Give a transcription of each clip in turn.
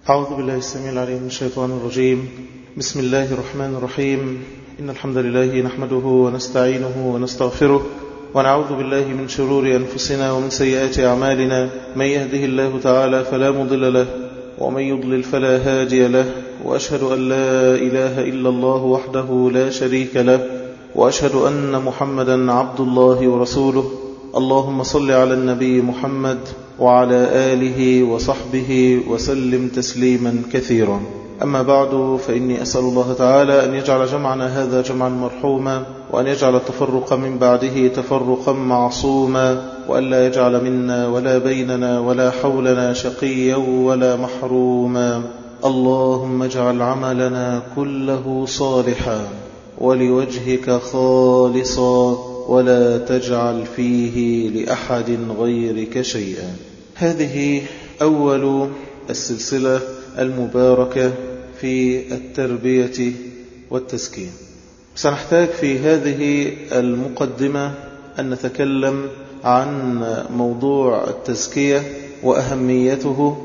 أعوذ بالله السميع العليم من الشيطان الرجيم بسم الله الرحمن الرحيم إن الحمد لله نحمده ونستعينه ونستغفره ونعوذ بالله من شرور أنفسنا ومن سيئات أعمالنا من يهده الله تعالى فلا مضل له ومن يضلل فلا هادي له وأشهد أن لا إله إلا الله وحده لا شريك له وأشهد أن محمدا عبد الله ورسوله اللهم صل على النبي محمد وعلى آله وصحبه وسلم تسليما كثيرا أما بعد فإني أسأل الله تعالى أن يجعل جمعنا هذا جمعا مرحوما وأن يجعل التفرق من بعده تفرقا معصوما وأن لا يجعل منا ولا بيننا ولا حولنا شقيا ولا محروما اللهم اجعل عملنا كله صالحا ولوجهك خالصا ولا تجعل فيه لأحد غيرك شيئا هذه أول السلسلة المباركة في التربية والتزكية سنحتاج في هذه المقدمة أن نتكلم عن موضوع التزكية وأهميته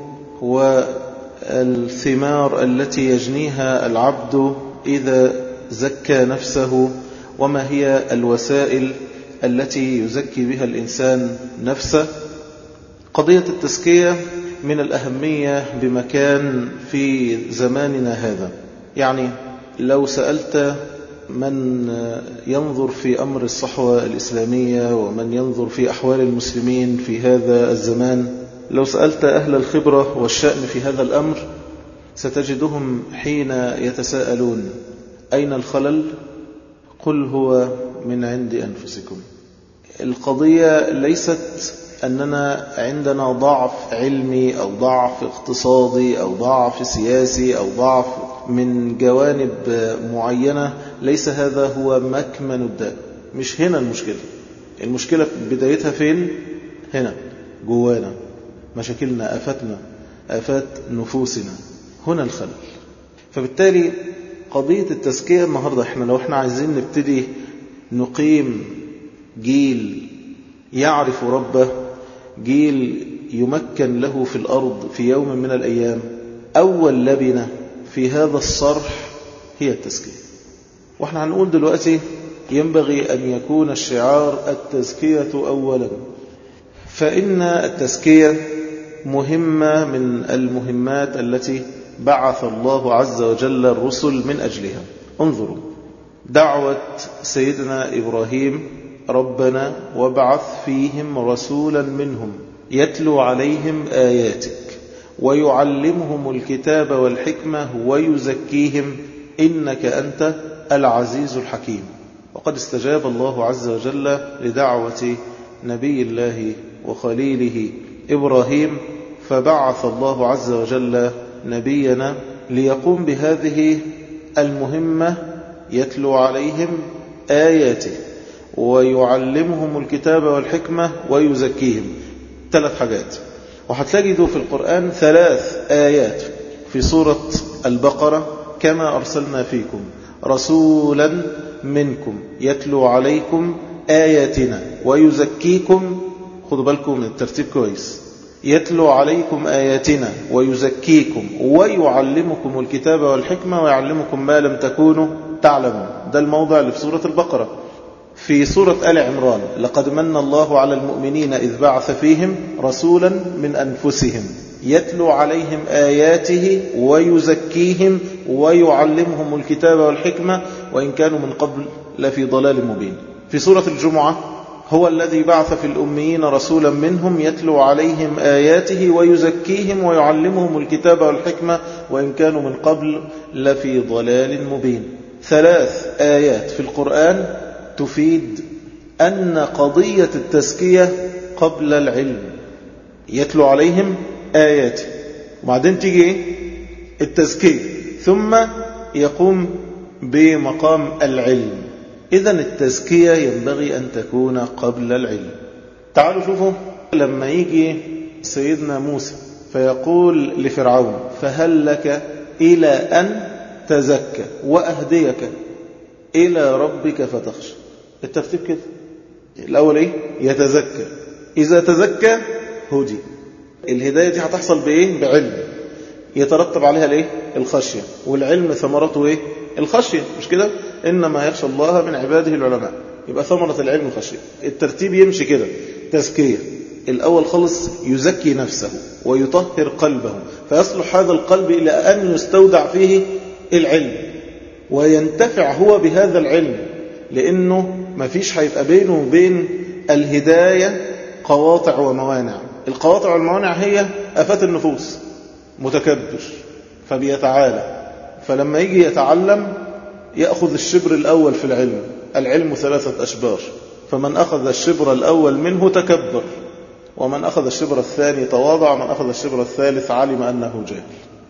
والثمار التي يجنيها العبد إذا زكى نفسه وما هي الوسائل التي يزكي بها الإنسان نفسه قضية التزكية من الأهمية بمكان في زماننا هذا يعني لو سألت من ينظر في أمر الصحوة الإسلامية ومن ينظر في أحوال المسلمين في هذا الزمان لو سألت أهل الخبرة والشأن في هذا الأمر ستجدهم حين يتساءلون أين الخلل قل هو من عند أنفسكم القضية ليست أننا عندنا ضعف علمي أو ضعف اقتصادي أو ضعف سياسي أو ضعف من جوانب معينة ليس هذا هو مكمن الداء مش هنا المشكلة المشكلة بدايتها فين؟ هنا جوانا مشاكلنا آفاتنا آفات نفوسنا هنا الخلل فبالتالي قضية التزكية النهاردة احنا لو احنا عايزين نبتدي نقيم جيل يعرف ربه جيل يمكن له في الأرض في يوم من الأيام أول لبنة في هذا الصرح هي التزكية واحنا هنقول دلوقتي ينبغي أن يكون الشعار التزكية أولا فإن التزكية مهمة من المهمات التي بعث الله عز وجل الرسل من أجلها انظروا دعوة سيدنا إبراهيم ربنا وابعث فيهم رسولا منهم يتلو عليهم آياتك ويعلمهم الكتاب والحكمة ويزكيهم إنك أنت العزيز الحكيم وقد استجاب الله عز وجل لدعوة نبي الله وخليله إبراهيم فبعث الله عز وجل نبينا ليقوم بهذه المهمة يتلو عليهم آياته ويعلمهم الكتاب والحكمة ويزكيهم ثلاث حاجات وهتجدوا في القرآن ثلاث آيات في سورة البقرة كما أرسلنا فيكم رسولا منكم يتلو عليكم آياتنا ويزكيكم خذوا بالكم من الترتيب كويس يتلو عليكم آياتنا ويزكيكم ويعلمكم الكتاب والحكمة ويعلمكم ما لم تكونوا تعلمون ده الموضع اللي في سورة البقرة في سورة آل عمران لقد من الله على المؤمنين إذ بعث فيهم رسولا من أنفسهم يتلو عليهم آياته ويزكيهم ويعلمهم الكتاب والحكمة وإن كانوا من قبل لفي ضلال مبين في سورة الجمعة هو الذي بعث في الأميين رسولا منهم يتلو عليهم آياته ويزكيهم ويعلمهم الكتاب والحكمة وإن كانوا من قبل لفي ضلال مبين ثلاث آيات في القرآن تفيد أن قضية التزكية قبل العلم يتلو عليهم آياته وبعدين تيجي التزكية ثم يقوم بمقام العلم إذا التزكية ينبغي أن تكون قبل العلم تعالوا شوفوا لما يجي سيدنا موسى فيقول لفرعون فهل لك إلى أن تزكى وأهديك إلى ربك فتخشى الترتيب كده الأول إيه يتزكى إذا تزكى هدي الهداية دي هتحصل بإيه بعلم يترتب عليها الايه الخشية والعلم ثمرته ايه الخشية مش كده إنما يخشى الله من عباده العلماء يبقى ثمرة العلم الخشية الترتيب يمشي كده تزكية الأول خلص يزكي نفسه ويطهر قلبه فيصلح هذا القلب إلى أن يستودع فيه العلم وينتفع هو بهذا العلم لأنه ما فيش هيبقى بينه وبين الهداية قواطع وموانع القواطع والموانع هي أفات النفوس متكبر فبيتعالى فلما يجي يتعلم يأخذ الشبر الأول في العلم العلم ثلاثة أشبار فمن أخذ الشبر الأول منه تكبر ومن أخذ الشبر الثاني تواضع ومن أخذ الشبر الثالث علم أنه جاهل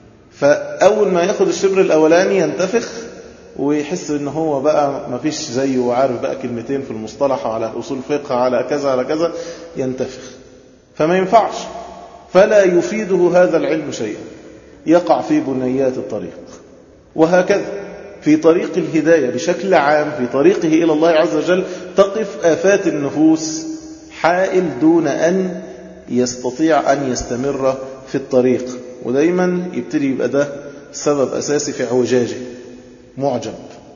فأول ما يأخذ الشبر الأولاني ينتفخ ويحس ان هو بقى ما فيش زيه وعارف بقى كلمتين في المصطلح على اصول فقه على كذا على كذا ينتفخ فما ينفعش فلا يفيده هذا العلم شيئا يقع في بنيات الطريق وهكذا في طريق الهداية بشكل عام في طريقه إلى الله عز وجل تقف آفات النفوس حائل دون أن يستطيع أن يستمر في الطريق ودايما يبتدي يبقى ده سبب أساسي في اعوجاجه معجب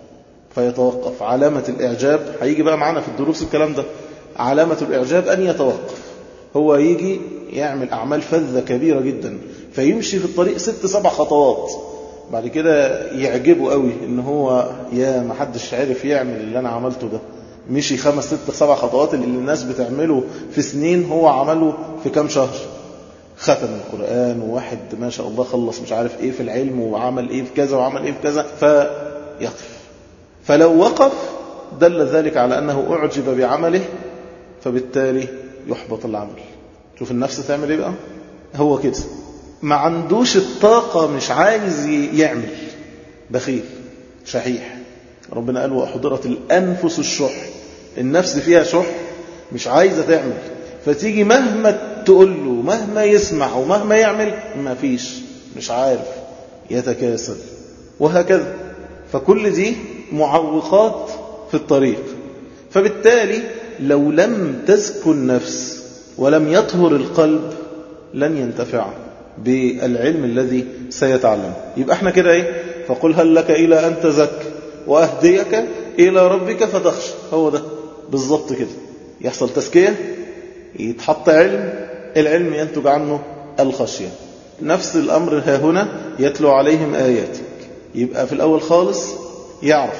فيتوقف علامة الإعجاب هيجي بقى معنا في الدروس الكلام ده علامة الإعجاب أن يتوقف هو يجي يعمل أعمال فذة كبيرة جدا فيمشي في الطريق ست سبع خطوات بعد كده يعجبه قوي ان هو يا ما حدش عرف يعمل اللي انا عملته ده مشي خمس ست سبع خطوات اللي الناس بتعمله في سنين هو عمله في كام شهر ختم القرآن وواحد ما شاء الله خلص مش عارف ايه في العلم وعمل ايه في كذا وعمل ايه في كذا فيقف فلو وقف دل ذلك على أنه أعجب بعمله فبالتالي يحبط العمل شوف النفس تعمل ايه بقى هو كده ما عندوش الطاقة مش عايز يعمل بخيل شحيح ربنا قال وأحضرت الأنفس الشح النفس فيها شح مش عايزة تعمل فتيجي مهما تقول له مهما يسمع ومهما يعمل ما فيش مش عارف يتكاسل وهكذا فكل دي معوقات في الطريق فبالتالي لو لم تزكو النفس ولم يطهر القلب لن ينتفع بالعلم الذي سيتعلم يبقى احنا كده ايه فقل هل لك إلى أن تزك وأهديك إلى ربك فتخشى هو ده بالضبط كده يحصل تزكية يتحط علم العلم ينتج عنه الخشية نفس الأمر ها هنا يتلو عليهم آياتك يبقى في الأول خالص يعرف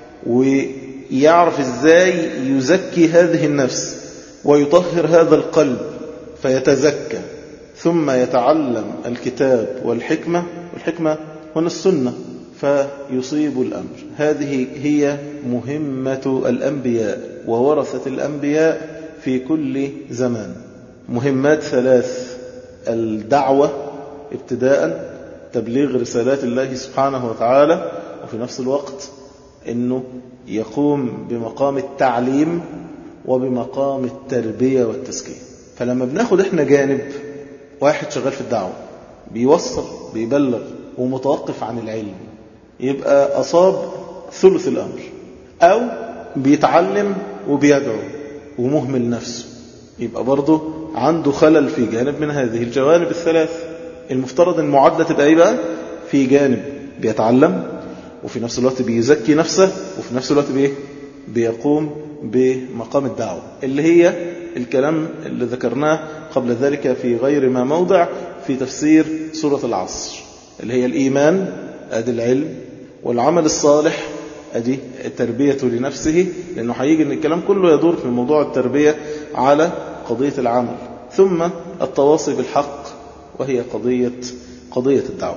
ويعرف ازاي يزكي هذه النفس ويطهر هذا القلب فيتزكى ثم يتعلم الكتاب والحكمة والحكمة هنا السنة فيصيب الأمر هذه هي مهمة الأنبياء وورثة الأنبياء في كل زمان مهمات ثلاث الدعوة ابتداء تبليغ رسالات الله سبحانه وتعالى وفي نفس الوقت أنه يقوم بمقام التعليم وبمقام التربية والتزكية فلما بناخد احنا جانب واحد شغال في الدعوة بيوصل بيبلغ ومتوقف عن العلم يبقى أصاب ثلث الأمر أو بيتعلم وبيدعو ومهمل نفسه يبقى برضه عنده خلل في جانب من هذه الجوانب الثلاث المفترض المعادلة تبقى ايه بقى في جانب بيتعلم وفي نفس الوقت بيزكي نفسه وفي نفس الوقت بيه بيقوم بمقام الدعوة اللي هي الكلام اللي ذكرناه قبل ذلك في غير ما موضع في تفسير سورة العصر اللي هي الإيمان أدي العلم والعمل الصالح أدي التربية لنفسه لأنه هيجي أن الكلام كله يدور في موضوع التربية على قضية العمل ثم التواصي بالحق وهي قضية قضية الدعوة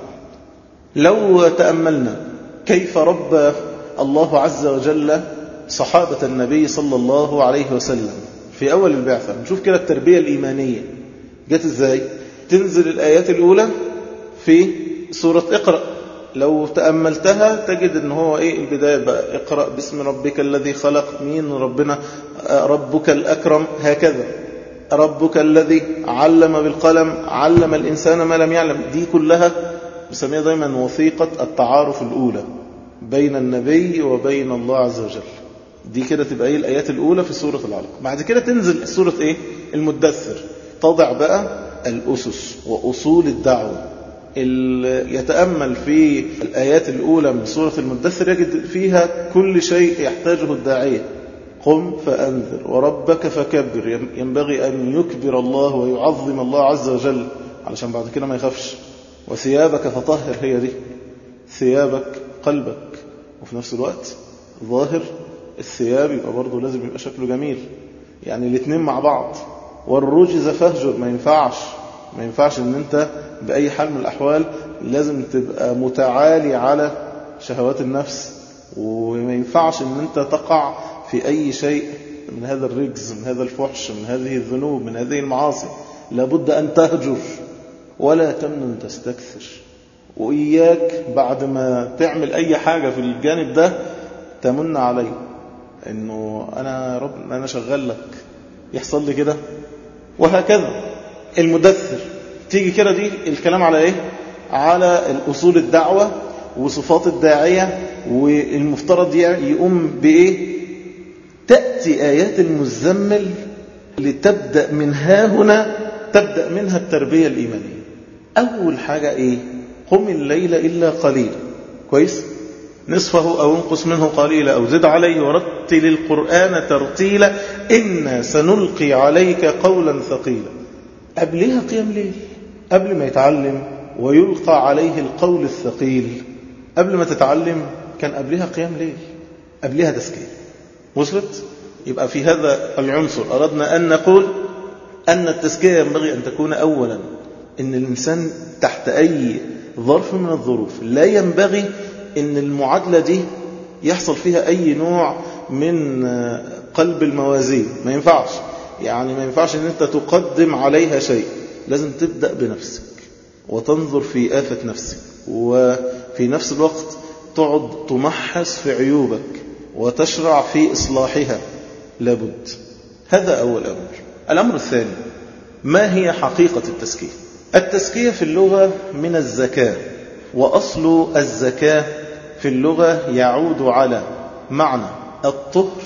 لو تأملنا كيف رب الله عز وجل صحابة النبي صلى الله عليه وسلم في أول البعثة نشوف كده التربية الإيمانية جت إزاي تنزل الآيات الأولى في سورة اقرأ لو تأملتها تجد ان هو ايه البداية بقى اقرأ باسم ربك الذي خلق مين ربنا ربك الأكرم هكذا ربك الذي علم بالقلم علم الإنسان ما لم يعلم دي كلها بسميها دايما وثيقة التعارف الأولى بين النبي وبين الله عز وجل دي كده تبقى ايه الآيات الأولى في سورة العلق بعد كده تنزل سورة ايه المدثر تضع بقى الأسس وأصول الدعوة اللي يتأمل في الآيات الأولى من سورة المدثر يجد فيها كل شيء يحتاجه الداعية قم فأنذر وربك فكبر ينبغي أن يكبر الله ويعظم الله عز وجل علشان بعد كده ما يخافش وثيابك فطهر هي دي ثيابك قلبك وفي نفس الوقت ظاهر الثياب يبقى برضه لازم يبقى شكله جميل يعني الاثنين مع بعض والرجز فهجر ما ينفعش ما ينفعش ان انت بأي حال من الأحوال لازم تبقى متعالي على شهوات النفس وما ينفعش ان انت تقع في أي شيء من هذا الرجز من هذا الفحش من هذه الذنوب من هذه المعاصي لابد أن تهجر ولا تمنن تستكثر وإياك بعد ما تعمل أي حاجة في الجانب ده تمن علي إنه أنا رب أنا شغال لك يحصل لي كده وهكذا المدثر تيجي كده دي الكلام على إيه على الأصول الدعوة وصفات الداعية والمفترض يقوم بإيه تأتي آيات المزمل لتبدأ من ها هنا تبدأ منها التربية الإيمانية أول حاجة إيه قم الليل إلا قليلا كويس نصفه أو انقص منه قليلا أو زد عليه ورتل القرآن ترتيلا إنا سنلقي عليك قولا ثقيلا قبلها قيام ليل قبل ما يتعلم ويلقى عليه القول الثقيل قبل ما تتعلم كان قبلها قيام ليل قبلها تسكين وصلت يبقى في هذا العنصر أردنا أن نقول أن التزكية ينبغي أن تكون أولا أن الإنسان تحت أي ظرف من الظروف لا ينبغي أن المعادلة دي يحصل فيها أي نوع من قلب الموازين ما ينفعش يعني ما ينفعش أن أنت تقدم عليها شيء لازم تبدأ بنفسك وتنظر في آفة نفسك وفي نفس الوقت تقعد تمحص في عيوبك وتشرع في إصلاحها لابد هذا أول أمر الأمر الثاني ما هي حقيقة التزكية التزكية في اللغة من الزكاة وأصل الزكاة في اللغة يعود على معنى الطهر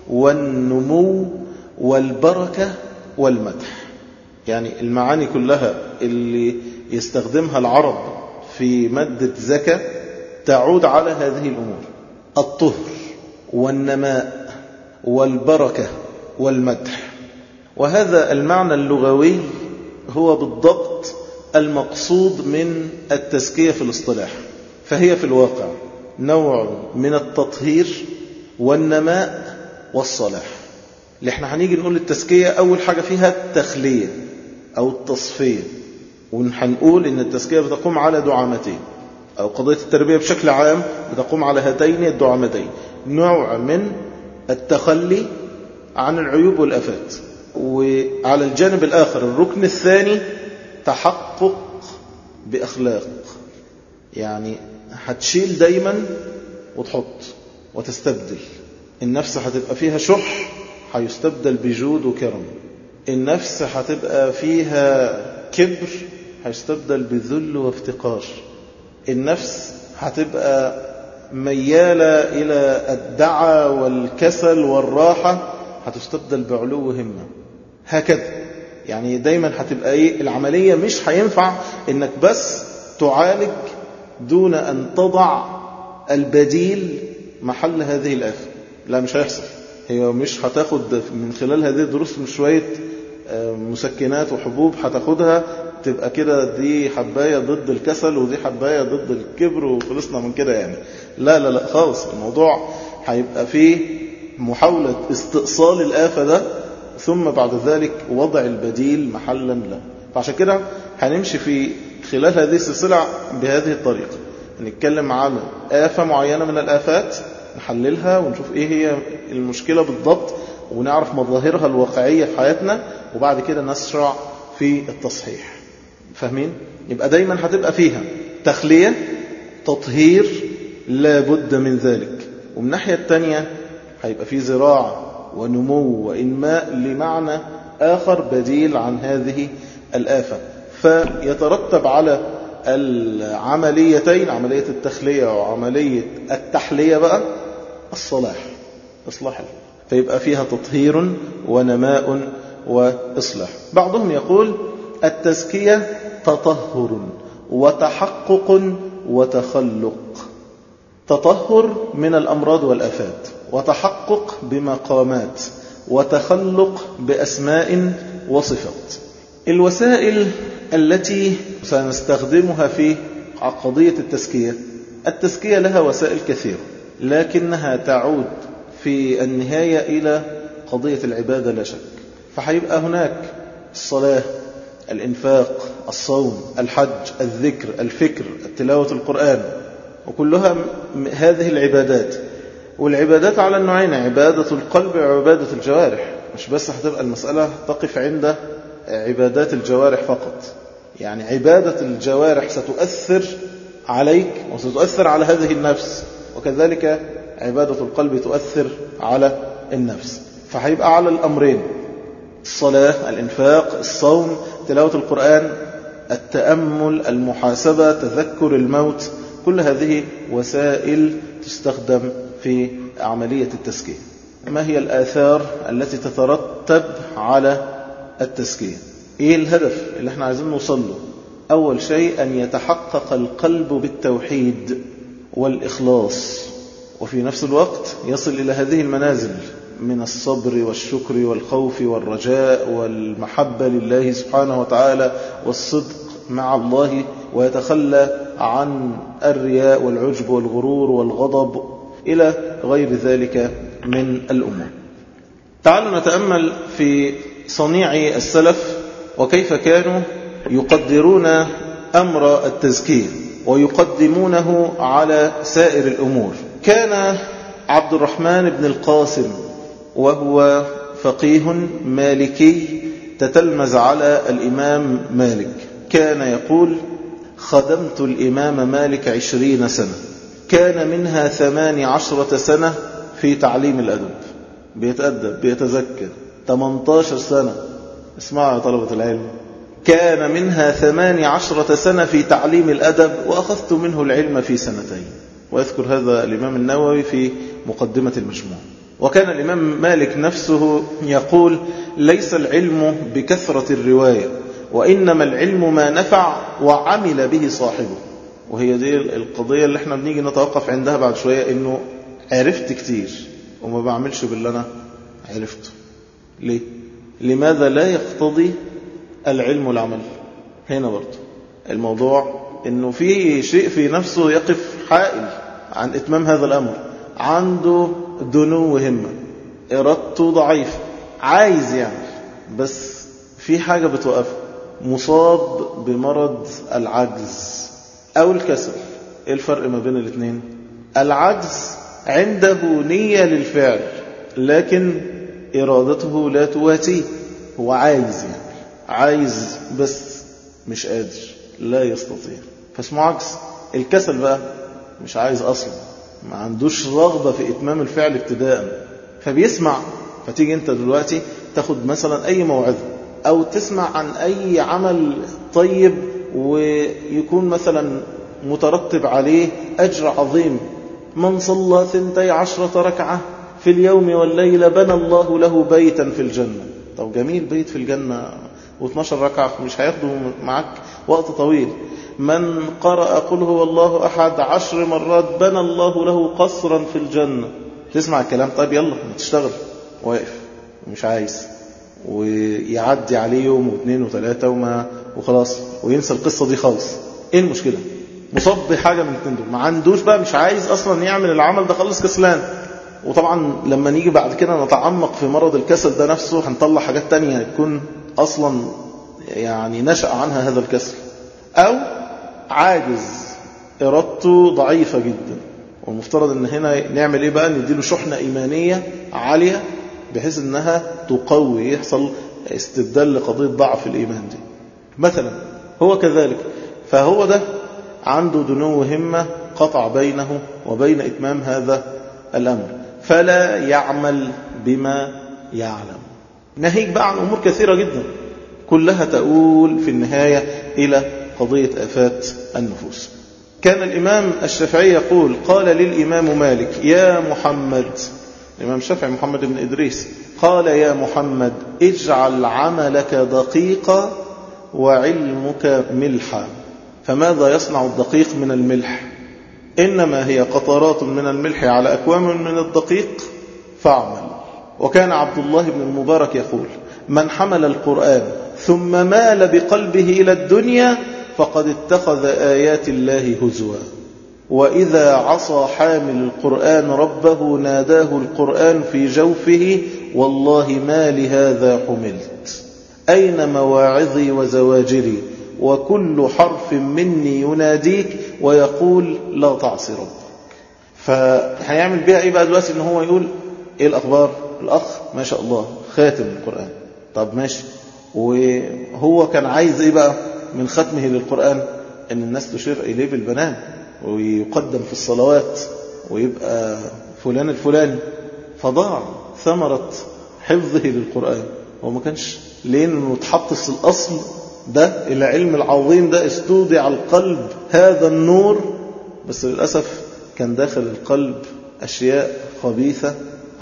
والنمو والبركة والمدح يعني المعاني كلها اللي يستخدمها العرب في مادة زكاة تعود على هذه الأمور الطهر والنماء والبركة والمدح وهذا المعنى اللغوي هو بالضبط المقصود من التزكية في الاصطلاح فهي في الواقع نوع من التطهير والنماء والصلاح اللي احنا هنيجي نقول التزكية أول حاجة فيها التخلية أو التصفية وهنقول إن التزكية بتقوم على دعامتين أو قضية التربية بشكل عام بتقوم على هاتين الدعامتين نوع من التخلي عن العيوب والأفات وعلى الجانب الآخر الركن الثاني تحقق بأخلاق يعني هتشيل دايما وتحط وتستبدل النفس هتبقى فيها شح هيستبدل بجود وكرم النفس هتبقى فيها كبر هيستبدل بذل وافتقار النفس هتبقى ميالة إلى الدعى والكسل والراحة هتستبدل بعلو همة هكذا يعني دايما هتبقى ايه العملية مش هينفع انك بس تعالج دون ان تضع البديل محل هذه الآفة لا مش هيحصل هي مش هتاخد من خلال هذه الدروس من شوية مسكنات وحبوب هتاخدها تبقى كده دي حباية ضد الكسل ودي حباية ضد الكبر وخلصنا من كده يعني لا لا لا خالص الموضوع هيبقى فيه محاولة استئصال الآفة ده ثم بعد ذلك وضع البديل محلا له فعشان كده هنمشي في خلال هذه السلسلة بهذه الطريقة نتكلم عن آفة معينة من الآفات نحللها ونشوف إيه هي المشكلة بالضبط ونعرف مظاهرها الواقعية في حياتنا وبعد كده نسرع في التصحيح فاهمين؟ يبقى دايما هتبقى فيها تخلية تطهير لا بد من ذلك ومن الناحية الثانية هيبقى في زراعة ونمو وإنماء لمعنى آخر بديل عن هذه الآفة فيترتب على العمليتين عملية التخلية وعملية التحلية بقى الصلاح إصلاح فيبقى فيها تطهير ونماء وإصلاح بعضهم يقول التزكية تطهر وتحقق وتخلق تطهر من الأمراض والأفات وتحقق بمقامات وتخلق بأسماء وصفات الوسائل التي سنستخدمها في قضية التزكية التزكية لها وسائل كثيرة لكنها تعود في النهاية إلى قضية العبادة لا شك فحيبقى هناك الصلاة الإنفاق الصوم الحج الذكر الفكر تلاوة القرآن وكلها هذه العبادات والعبادات على النوعين عبادة القلب وعبادة الجوارح مش بس هتبقى المسألة تقف عند عبادات الجوارح فقط يعني عبادة الجوارح ستؤثر عليك وستؤثر على هذه النفس وكذلك عبادة القلب تؤثر على النفس فهيبقى على الأمرين الصلاة الإنفاق الصوم تلاوة القرآن التأمل المحاسبة تذكر الموت كل هذه وسائل تستخدم في عملية التزكية ما هي الآثار التي تترتب على التزكية إيه الهدف اللي احنا عايزين نوصل له أول شيء أن يتحقق القلب بالتوحيد والإخلاص وفي نفس الوقت يصل إلى هذه المنازل من الصبر والشكر والخوف والرجاء والمحبة لله سبحانه وتعالى والصدق مع الله ويتخلى عن الرياء والعجب والغرور والغضب إلى غير ذلك من الأمور تعالوا نتأمل في صنيع السلف وكيف كانوا يقدرون أمر التزكية ويقدمونه على سائر الأمور كان عبد الرحمن بن القاسم وهو فقيه مالكي تتلمز على الإمام مالك كان يقول خدمت الإمام مالك عشرين سنة كان منها ثمان عشرة سنة في تعليم الأدب بيتأدب بيتزكى 18 سنة اسمعوا يا طلبة العلم كان منها ثمان عشرة سنة في تعليم الأدب وأخذت منه العلم في سنتين ويذكر هذا الإمام النووي في مقدمة المجموع وكان الإمام مالك نفسه يقول ليس العلم بكثرة الرواية وإنما العلم ما نفع وعمل به صاحبه وهي دي القضية اللي احنا بنيجي نتوقف عندها بعد شوية انه عرفت كتير وما بعملش باللي انا عرفته ليه لماذا لا يقتضي العلم والعمل هنا برضه الموضوع انه في شيء في نفسه يقف حائل عن اتمام هذا الامر عنده دنو همة ارادته ضعيفة عايز يعني بس في حاجة بتوقفه مصاب بمرض العجز أو الكسل إيه الفرق ما بين الاثنين العجز عنده نية للفعل لكن إرادته لا تواتيه هو عايز يعني عايز بس مش قادر لا يستطيع فاسمه عجز الكسل بقى مش عايز أصلا ما عندوش رغبة في إتمام الفعل ابتداء فبيسمع فتيجي أنت دلوقتي تاخد مثلا أي موعظة أو تسمع عن أي عمل طيب ويكون مثلا مترتب عليه أجر عظيم من صلى ثنتي عشرة ركعة في اليوم والليلة بنى الله له بيتا في الجنة طب جميل بيت في الجنة و12 ركعة مش هياخدوا معك وقت طويل من قرأ قل هو الله أحد عشر مرات بنى الله له قصرا في الجنة تسمع الكلام طيب يلا تشتغل واقف ومش عايز ويعدي عليه يوم واثنين وثلاثة وما وخلاص وينسى القصة دي خالص ايه المشكلة مصاب بحاجة من الاثنين دول ما عندوش بقى مش عايز اصلا يعمل العمل ده خالص كسلان وطبعا لما نيجي بعد كده نتعمق في مرض الكسل ده نفسه هنطلع حاجات تانية تكون اصلا يعني نشأ عنها هذا الكسل او عاجز ارادته ضعيفة جدا والمفترض ان هنا نعمل ايه بقى نديله شحنة ايمانية عالية بحيث انها تقوي يحصل استبدال لقضية ضعف الايمان دي مثلا هو كذلك فهو ده عنده دنو همة قطع بينه وبين إتمام هذا الأمر فلا يعمل بما يعلم ناهيك بقى عن أمور كثيرة جدا كلها تؤول في النهاية إلى قضية آفات النفوس كان الإمام الشافعي يقول قال للإمام مالك يا محمد الإمام الشافعي محمد بن إدريس قال يا محمد اجعل عملك دقيقا وعلمك ملحا فماذا يصنع الدقيق من الملح إنما هي قطرات من الملح على أكوام من الدقيق فاعمل وكان عبد الله بن المبارك يقول من حمل القرآن ثم مال بقلبه إلى الدنيا فقد اتخذ آيات الله هزوا وإذا عصى حامل القرآن ربه ناداه القرآن في جوفه والله ما لهذا حملت أين مواعظي وزواجري وكل حرف مني يناديك ويقول لا تعصي ربك فهيعمل بيها ايه بقى دلوقتي ان هو يقول ايه الاخبار الاخ ما شاء الله خاتم القرآن طب ماشي وهو كان عايز ايه بقى من ختمه للقرآن ان الناس تشير اليه بالبنان ويقدم في الصلوات ويبقى فلان الفلاني فضاع ثمرة حفظه للقرآن هو ما كانش ليه انه اتحط في الاصل ده العلم العظيم ده استودع القلب هذا النور بس للأسف كان داخل القلب أشياء خبيثة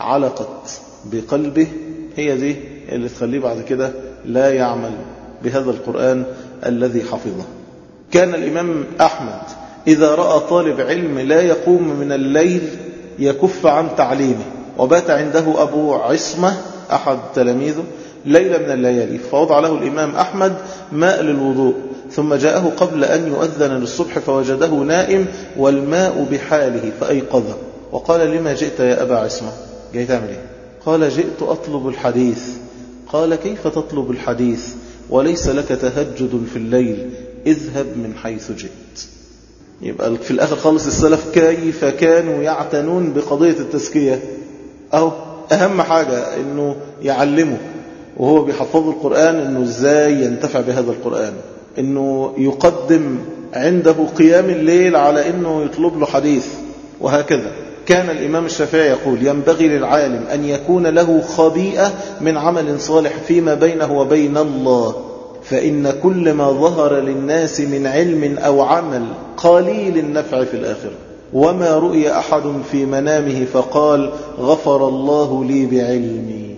علقت بقلبه هي دي اللي تخليه بعد كده لا يعمل بهذا القرآن الذي حفظه كان الإمام أحمد إذا رأى طالب علم لا يقوم من الليل يكف عن تعليمه وبات عنده أبو عصمة أحد تلاميذه ليلة من الليالي فوضع له الإمام أحمد ماء للوضوء ثم جاءه قبل أن يؤذن للصبح فوجده نائم والماء بحاله فأيقظه وقال لما جئت يا أبا عصمة جاي تعمل إيه قال جئت أطلب الحديث قال كيف تطلب الحديث وليس لك تهجد في الليل اذهب من حيث جئت يبقى في الآخر خالص السلف كيف كانوا يعتنون بقضية التزكية أو أهم حاجة أنه يعلمه وهو بيحفظ القرآن أنه إزاي ينتفع بهذا القرآن أنه يقدم عنده قيام الليل على أنه يطلب له حديث وهكذا كان الإمام الشافعي يقول ينبغي للعالم أن يكون له خبيئة من عمل صالح فيما بينه وبين الله فإن كل ما ظهر للناس من علم أو عمل قليل النفع في الآخرة وما رؤي أحد في منامه فقال غفر الله لي بعلمي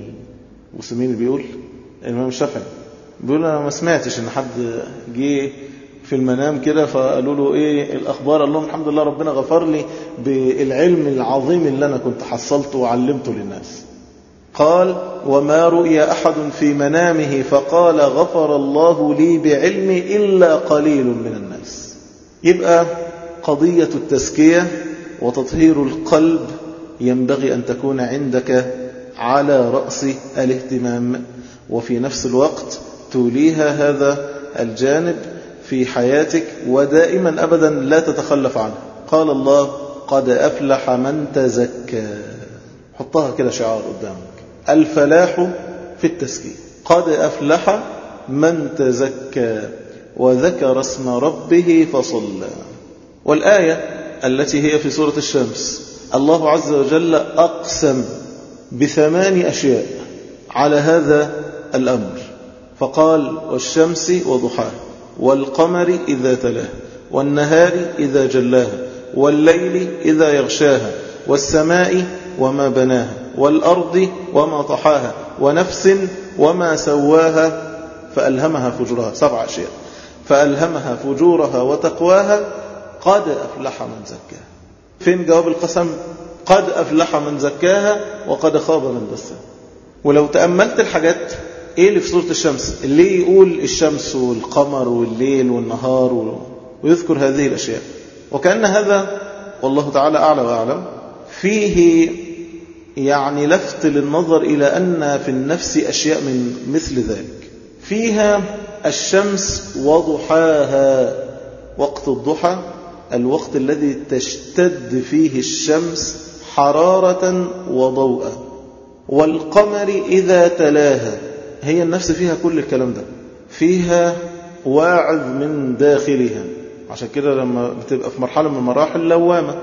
وسمين بيقول الإمام الشافعي بيقول أنا ما سمعتش إن حد جه في المنام كده فقالوا له إيه الأخبار قال لهم الحمد لله ربنا غفر لي بالعلم العظيم اللي أنا كنت حصلته وعلمته للناس قال وما رؤي أحد في منامه فقال غفر الله لي بعلمي إلا قليل من الناس يبقى قضية التزكية وتطهير القلب ينبغي أن تكون عندك على رأس الاهتمام وفي نفس الوقت توليها هذا الجانب في حياتك ودائما أبدا لا تتخلف عنه قال الله قد أفلح من تزكى حطها كده شعار قدامك الفلاح في التزكية قد أفلح من تزكى وذكر اسم ربه فصلى والآية التي هي في سورة الشمس الله عز وجل أقسم بثمان أشياء على هذا الأمر فقال والشمس وضحاها والقمر إذا تلاه والنهار إذا جلاها والليل إذا يغشاها والسماء وما بناها والأرض وما طحاها ونفس وما سواها فألهمها فجورها سبع أشياء فألهمها فجورها وتقواها قد أفلح من زكاها فين جواب القسم قد أفلح من زكاها وقد خاب من دساها ولو تأملت الحاجات ايه اللي في سورة الشمس اللي يقول الشمس والقمر والليل والنهار و... ويذكر هذه الأشياء وكأن هذا والله تعالى أعلى وأعلم فيه يعني لفت للنظر إلى أن في النفس أشياء من مثل ذلك فيها الشمس وضحاها وقت الضحى الوقت الذي تشتد فيه الشمس حرارة وضوءا والقمر إذا تلاها هي النفس فيها كل الكلام ده فيها واعظ من داخلها عشان كده لما بتبقى في مرحلة من المراحل لوامة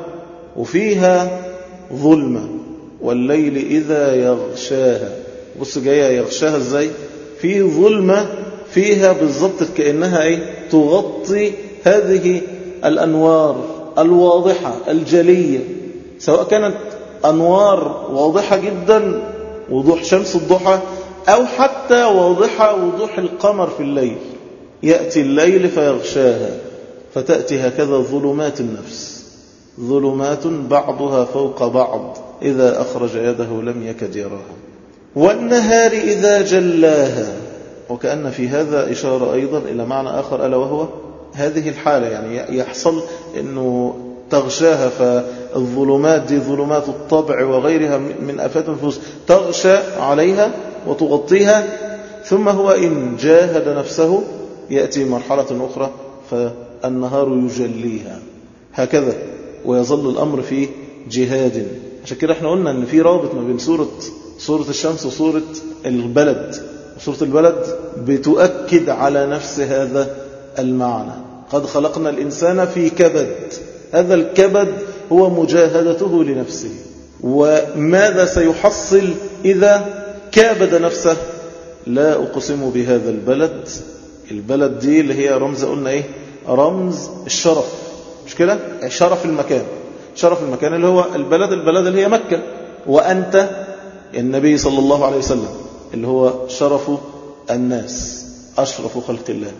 وفيها ظلمة والليل إذا يغشاها بص جاية يغشاها ازاي في ظلمة فيها بالضبط كأنها ايه تغطي هذه الأنوار الواضحة الجلية سواء كانت أنوار واضحة جدا وضوح شمس الضحى أو حتى واضحة وضوح القمر في الليل يأتي الليل فيغشاها فتأتي هكذا ظلمات النفس ظلمات بعضها فوق بعض إذا أخرج يده لم يكد يراها والنهار إذا جلاها وكأن في هذا إشارة أيضا إلى معنى آخر ألا وهو هذه الحالة يعني يحصل أنه تغشاها فالظلمات دي ظلمات الطبع وغيرها من أفات النفوس تغشى عليها وتغطيها ثم هو إن جاهد نفسه يأتي مرحلة أخرى فالنهار يجليها هكذا ويظل الأمر في جهاد عشان كده احنا قلنا ان في رابط ما بين سورة سورة الشمس وسورة البلد سورة البلد بتؤكد على نفس هذا المعنى قد خلقنا الإنسان في كبد هذا الكبد هو مجاهدته لنفسه وماذا سيحصل إذا كابد نفسه لا أقسم بهذا البلد البلد دي اللي هي رمز قلنا إيه رمز الشرف مش كده شرف المكان شرف المكان اللي هو البلد البلد اللي هي مكة وأنت النبي صلى الله عليه وسلم اللي هو شرف الناس أشرف خلق الله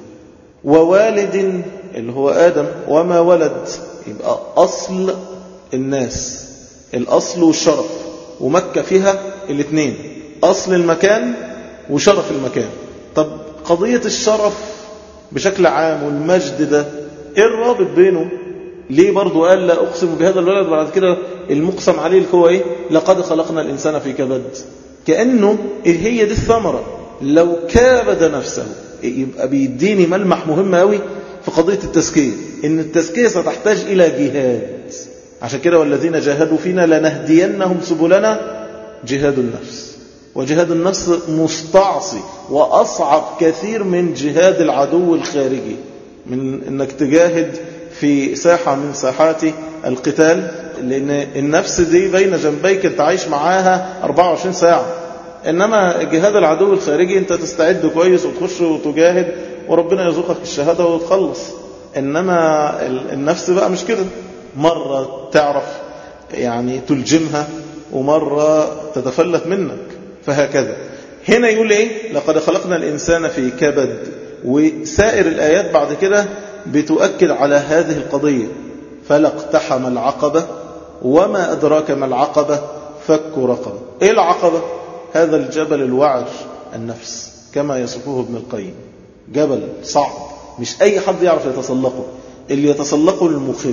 ووالد اللي هو آدم وما ولد يبقى أصل الناس الأصل والشرف ومكة فيها الاثنين أصل المكان وشرف المكان طب قضية الشرف بشكل عام والمجد ده ايه الرابط بينه ليه برضو قال لا أقسم بهذا الولد بعد كده المقسم عليه اللي هو إيه لقد خلقنا الإنسان في كبد كأنه هي دي الثمرة لو كابد نفسه يبقى بيديني ملمح مهم قوي في قضية التزكية إن التزكية ستحتاج إلى جهاد عشان كده والذين جاهدوا فينا لنهدينهم سبلنا جهاد النفس وجهاد النفس مستعصي وأصعب كثير من جهاد العدو الخارجي من أنك تجاهد في ساحة من ساحات القتال لأن النفس دي بين جنبيك أنت عايش معاها 24 ساعة إنما جهاد العدو الخارجي أنت تستعد كويس وتخش وتجاهد وربنا يرزقك الشهادة وتخلص إنما النفس بقى مش كده مرة تعرف يعني تلجمها ومرة تتفلت منك فهكذا هنا يقول إيه لقد خلقنا الإنسان في كبد وسائر الآيات بعد كده بتؤكد على هذه القضية فلا اقتحم العقبة وما أدراك ما العقبة فك رقبة إيه العقبة؟ هذا الجبل الوعر النفس كما يصفه ابن القيم جبل صعب مش أي حد يعرف يتسلقه اللي يتسلقه المخف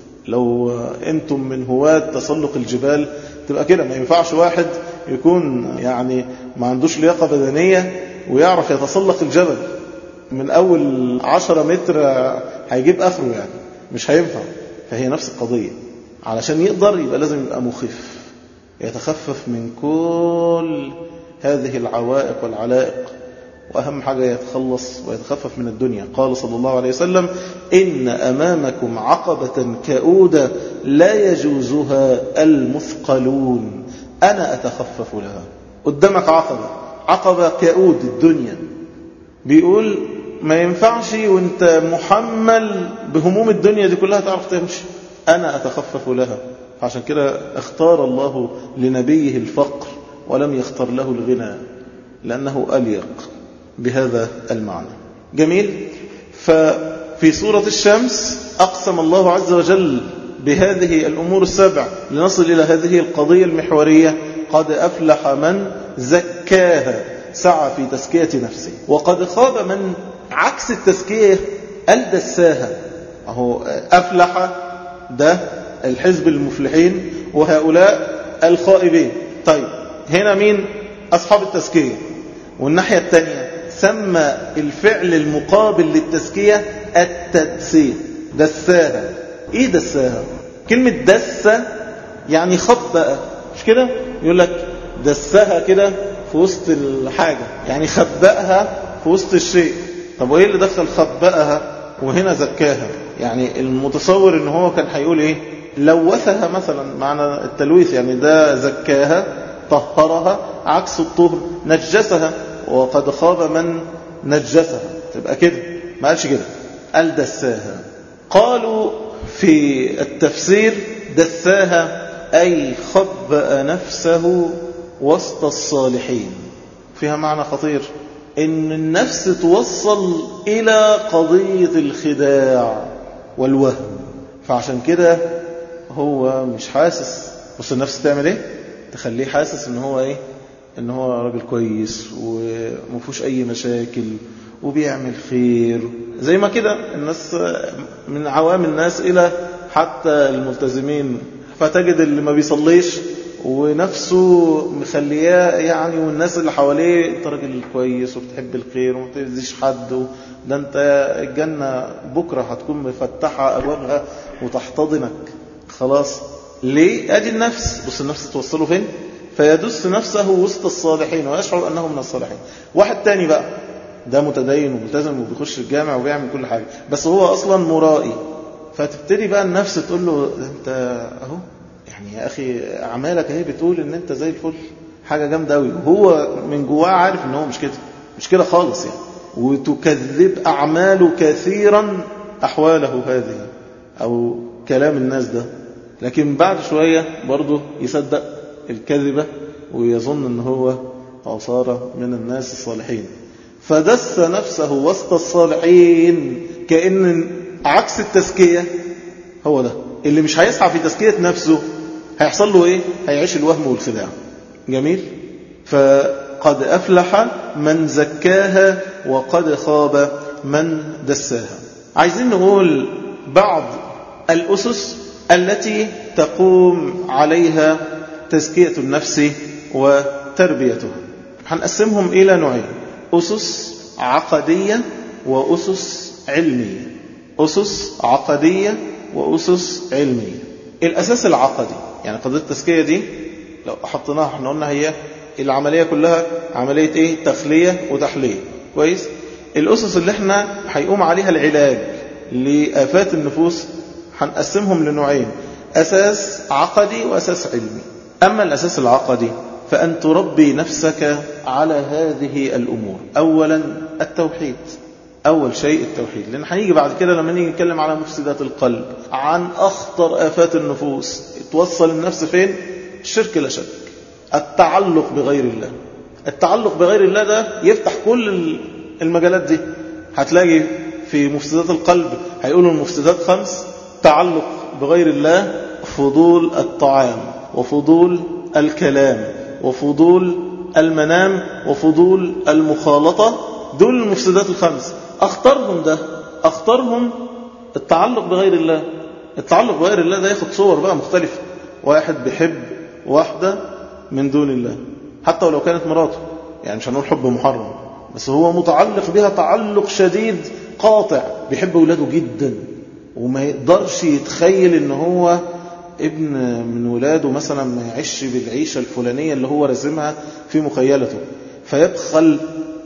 لو أنتم من هواة تسلق الجبال تبقى كده ما ينفعش واحد يكون يعني ما عندوش لياقة بدنية ويعرف يتسلق الجبل من أول عشرة متر هيجيب آخره يعني مش هينفع فهي نفس القضية علشان يقدر يبقى لازم يبقى مخف يتخفف من كل هذه العوائق والعلائق وأهم حاجة يتخلص ويتخفف من الدنيا قال صلى الله عليه وسلم إن أمامكم عقبة كؤودة لا يجوزها المثقلون أنا أتخفف لها قدامك عقبة عقبة كؤود الدنيا بيقول ما ينفعش وانت محمل بهموم الدنيا دي كلها تعرف تمشي أنا أتخفف لها عشان كده اختار الله لنبيه الفقر ولم يختار له الغنى لأنه أليق بهذا المعنى جميل ففي سورة الشمس أقسم الله عز وجل بهذه الأمور السبع لنصل إلى هذه القضية المحورية قد أفلح من زكاها سعى في تزكية نفسه وقد خاب من عكس التزكية الدساها أهو أفلح ده الحزب المفلحين وهؤلاء الخائبين طيب هنا مين أصحاب التزكية والناحية الثانية سمى الفعل المقابل للتزكية التدسية دساها ايه دساها كلمة دسة يعني خبأ مش كده يقول لك دسها كده في وسط الحاجة يعني خبأها في وسط الشيء طب وايه اللي دخل خبأها وهنا زكاها يعني المتصور ان هو كان هيقول ايه لوثها مثلا معنى التلويث يعني ده زكاها طهرها عكس الطهر نجسها وقد خاب من نجسها تبقى كده ما قالش كده قال دساها قالوا في التفسير دساها أي خبأ نفسه وسط الصالحين فيها معنى خطير إن النفس توصل إلى قضية الخداع والوهم فعشان كده هو مش حاسس بص النفس تعمل ايه تخليه حاسس ان هو ايه ان هو راجل كويس ومفوش اي مشاكل وبيعمل خير زي ما كده الناس من عوام الناس الى حتى الملتزمين فتجد اللي ما بيصليش ونفسه مخلياه يعني والناس اللي حواليه انت راجل كويس وبتحب الخير وما بتأذيش حد ده انت الجنة بكرة هتكون مفتحة أبوابها وتحتضنك خلاص ليه؟ ادي النفس بص النفس توصله فين؟ فيدس نفسه وسط الصالحين ويشعر أنه من الصالحين واحد تاني بقى ده متدين وملتزم وبيخش الجامع وبيعمل كل حاجة بس هو أصلا مرائي فتبتدي بقى النفس تقول له انت اهو يعني يا أخي أعمالك اهي بتقول ان انت زي الفل حاجة جامدة قوي وهو من جواه عارف ان هو مش كده مش كده خالص يعني وتكذب أعماله كثيرا أحواله هذه أو كلام الناس ده لكن بعد شوية برضه يصدق الكذبة ويظن ان هو عصارة من الناس الصالحين فدس نفسه وسط الصالحين كأن عكس التزكية هو ده اللي مش هيسعى في تزكية نفسه هيحصل له ايه هيعيش الوهم والخداع جميل فقد أفلح من زكاها وقد خاب من دساها عايزين نقول بعض الأسس التي تقوم عليها تزكية النفس وتربيتها هنقسمهم إلى نوعين أسس عقدية وأسس علمية أسس عقدية وأسس علمية الأساس العقدي يعني قضية التزكية دي لو حطيناها احنا قلنا هي العملية كلها عملية ايه تخلية وتحلية كويس الأسس اللي احنا هيقوم عليها العلاج لآفات النفوس هنقسمهم لنوعين أساس عقدي وأساس علمي أما الأساس العقدي فأن تربي نفسك على هذه الأمور أولا التوحيد أول شيء التوحيد لأن هنيجي بعد كده لما نيجي نتكلم على مفسدات القلب عن أخطر آفات النفوس توصل النفس فين الشرك لا شك التعلق بغير الله التعلق بغير الله ده يفتح كل المجالات دي هتلاقي في مفسدات القلب هيقولوا المفسدات خمس تعلق بغير الله فضول الطعام وفضول الكلام وفضول المنام وفضول المخالطة دول المفسدات الخمس أخطرهم ده أخطرهم التعلق بغير الله التعلق بغير الله ده ياخد صور بقى مختلفة واحد بيحب واحدة من دون الله حتى ولو كانت مراته يعني مش هنقول حب محرم بس هو متعلق بها تعلق شديد قاطع بيحب ولاده جدا وما يقدرش يتخيل ان هو ابن من ولاده مثلا ما يعيش بالعيشة الفلانية اللي هو رسمها في مخيلته فيبخل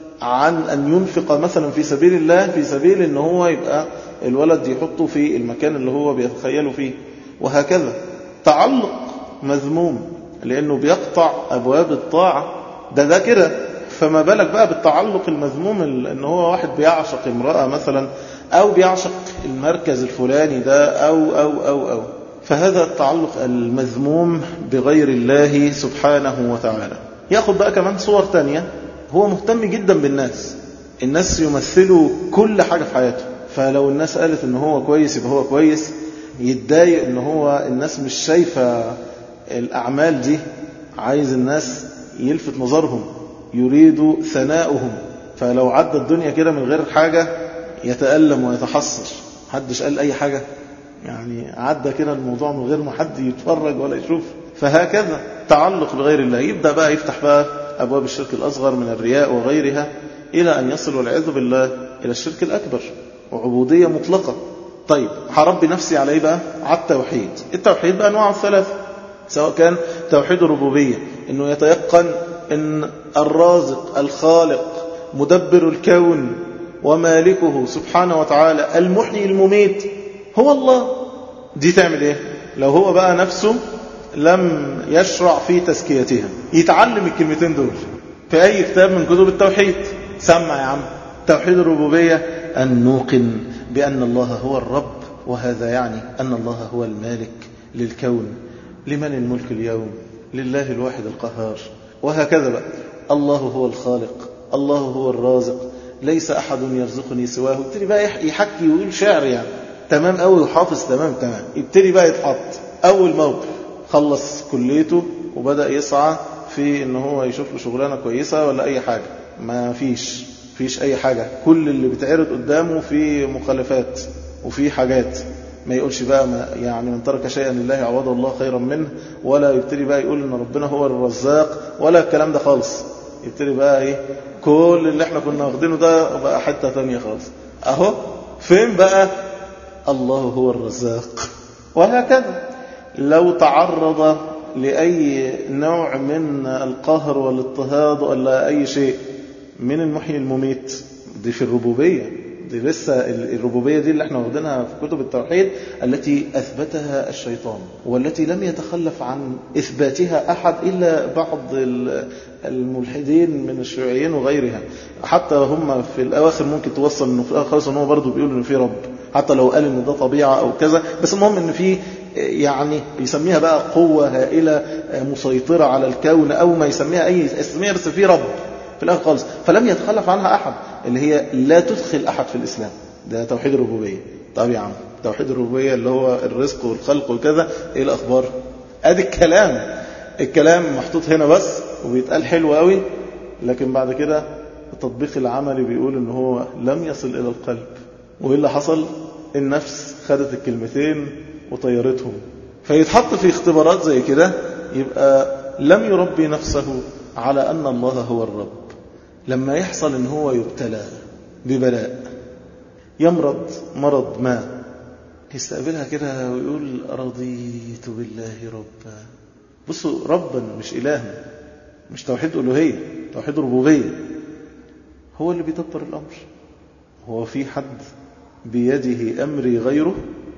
عن أن ينفق مثلا في سبيل الله في سبيل ان هو يبقى الولد يحطه في المكان اللي هو بيتخيله فيه وهكذا تعلق مذموم لأنه بيقطع أبواب الطاعة ده ده كده فما بالك بقى بالتعلق المذموم ان هو واحد بيعشق امرأة مثلا أو بيعشق المركز الفلاني ده أو أو أو أو فهذا التعلق المذموم بغير الله سبحانه وتعالى ياخد بقى كمان صور تانية هو مهتم جدا بالناس الناس يمثلوا كل حاجة في حياته فلو الناس قالت ان هو كويس يبقى هو كويس يتضايق ان هو الناس مش شايفة الأعمال دي عايز الناس يلفت نظرهم يريد ثناؤهم فلو عدى الدنيا كده من غير حاجة يتألم ويتحسر محدش قال أي حاجة يعني عدى كده الموضوع من غير ما حد يتفرج ولا يشوف فهكذا تعلق بغير الله يبدأ بقى يفتح بقى أبواب الشرك الأصغر من الرياء وغيرها إلى أن يصل والعياذ بالله إلى الشرك الأكبر وعبودية مطلقة طيب هربي نفسي على إيه بقى على التوحيد التوحيد بأنواعه الثلاثة سواء كان توحيد الربوبية أنه يتيقن أن الرازق الخالق مدبر الكون ومالكه سبحانه وتعالى المحيي المميت هو الله دي تعمل ايه لو هو بقى نفسه لم يشرع في تزكيتها يتعلم الكلمتين دول في أي كتاب من كتب التوحيد سمع يا عم توحيد الربوبية أن نوقن بأن الله هو الرب وهذا يعني أن الله هو المالك للكون لمن الملك اليوم لله الواحد القهار وهكذا بقى الله هو الخالق الله هو الرازق ليس أحد يرزقني سواه ابتدي بقى يحكي ويقول شعر يعني تمام قوي وحافظ تمام تمام يبتدي بقى يتحط أول موقف خلص كليته وبدأ يسعى في ان هو يشوف له شغلانه كويسه ولا اي حاجه ما فيش فيش اي حاجه كل اللي بيتعرض قدامه في مخالفات وفي حاجات ما يقولش بقى ما يعني من ترك شيئا لله عوضه الله خيرا منه ولا يبتدي بقى يقول ان ربنا هو الرزاق ولا الكلام ده خالص يبتدي بقى ايه كل اللي احنا كنا واخدينه ده بقى حته ثانيه خالص اهو فين بقى الله هو الرزاق وهكذا لو تعرض لأي نوع من القهر والاضطهاد ولا أي شيء من المحيي المميت دي في الربوبية دي لسه الربوبية دي اللي احنا واخدينها في كتب التوحيد التي أثبتها الشيطان والتي لم يتخلف عن إثباتها أحد إلا بعض الملحدين من الشيوعيين وغيرها حتى هم في الأواخر ممكن توصل أنه في الآخر خالص أنه برضه بيقولوا أنه في رب حتى لو قال أن ده طبيعة أو كذا بس المهم أن في يعني يسميها بقى قوة هائلة مسيطرة على الكون أو ما يسميها أي اسميها بس في رب في الآخر خالص فلم يتخلف عنها أحد اللي هي لا تدخل أحد في الإسلام ده توحيد الربوبية طب يا عم توحيد الربوبية اللي هو الرزق والخلق وكذا إيه الأخبار أدي الكلام الكلام محطوط هنا بس وبيتقال حلو قوي لكن بعد كده التطبيق العملي بيقول ان هو لم يصل إلى القلب وإيه اللي حصل النفس خدت الكلمتين وطيرتهم فيتحط في اختبارات زي كده يبقى لم يربي نفسه على أن الله هو الرب لما يحصل ان هو يبتلى ببلاء يمرض مرض ما يستقبلها كده ويقول رضيت بالله ربا بصوا ربا مش إلها مش توحيد ألوهية توحيد ربوبية هو اللي بيدبر الأمر هو في حد بيده أمري غيره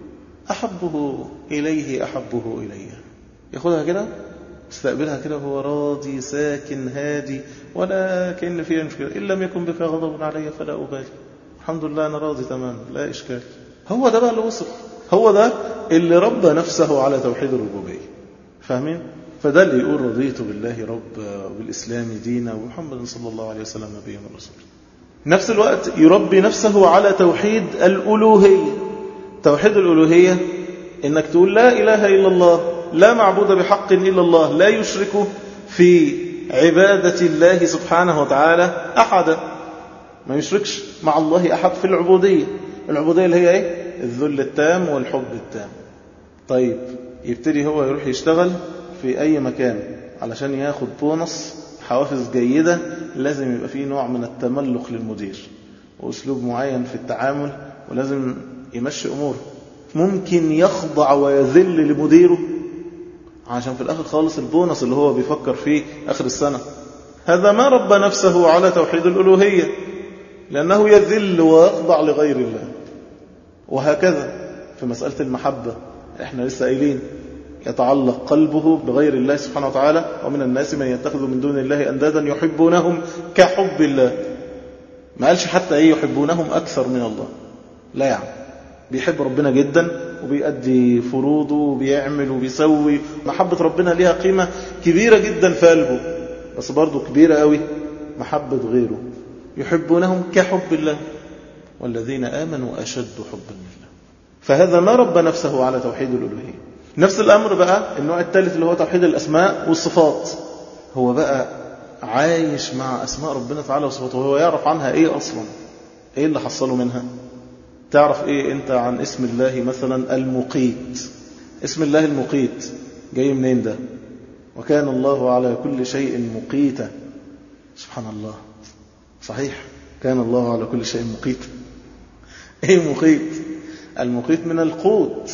أحبه إليه أحبه إليه ياخدها كده استقبلها كده وهو راضي ساكن هادي ولا كأن فيها مشكلة إن لم يكن بك غضب علي فلا أبالي الحمد لله أنا راضي تمام لا إشكال هو ده بقى اللي وصل هو ده اللي ربى نفسه على توحيد الربوبية فاهمين؟ فده اللي يقول رضيت بالله رب وبالإسلام دينا ومحمد صلى الله عليه وسلم نبيا ورسولا نفس الوقت يربي نفسه على توحيد الألوهية توحيد الألوهية إنك تقول لا إله إلا الله لا معبود بحق إلا الله لا يشرك في عبادة الله سبحانه وتعالى أحدا ما يشركش مع الله أحد في العبودية العبودية اللي هي إيه؟ الذل التام والحب التام طيب يبتدي هو يروح يشتغل في أي مكان علشان ياخد بونص حوافز جيدة لازم يبقى فيه نوع من التملق للمدير وأسلوب معين في التعامل ولازم يمشي أموره ممكن يخضع ويذل لمديره عشان في الآخر خالص البونص اللي هو بيفكر فيه آخر السنة هذا ما ربى نفسه على توحيد الألوهية لأنه يذل ويخضع لغير الله وهكذا في مسألة المحبة احنا لسه قايلين يتعلق قلبه بغير الله سبحانه وتعالى ومن الناس من يتخذ من دون الله أندادا يحبونهم كحب الله ما قالش حتى ايه يحبونهم أكثر من الله لا يعني بيحب ربنا جدا وبيأدي فروضه وبيعمل وبيسوي محبة ربنا ليها قيمة كبيرة جدا في قلبه بس برضه كبيرة قوي محبة غيره يحبونهم كحب الله والذين آمنوا أشد حبا لله فهذا ما رب نفسه على توحيد الألوهية نفس الأمر بقى النوع الثالث اللي هو توحيد الأسماء والصفات هو بقى عايش مع أسماء ربنا تعالى وصفاته وهو يعرف عنها إيه أصلا إيه اللي حصله منها تعرف إيه أنت عن اسم الله مثلا المقيت اسم الله المقيت جاي منين ده وكان الله على كل شيء مقيتا سبحان الله صحيح كان الله على كل شيء مقيتا ايه مقيت المقيت من القوت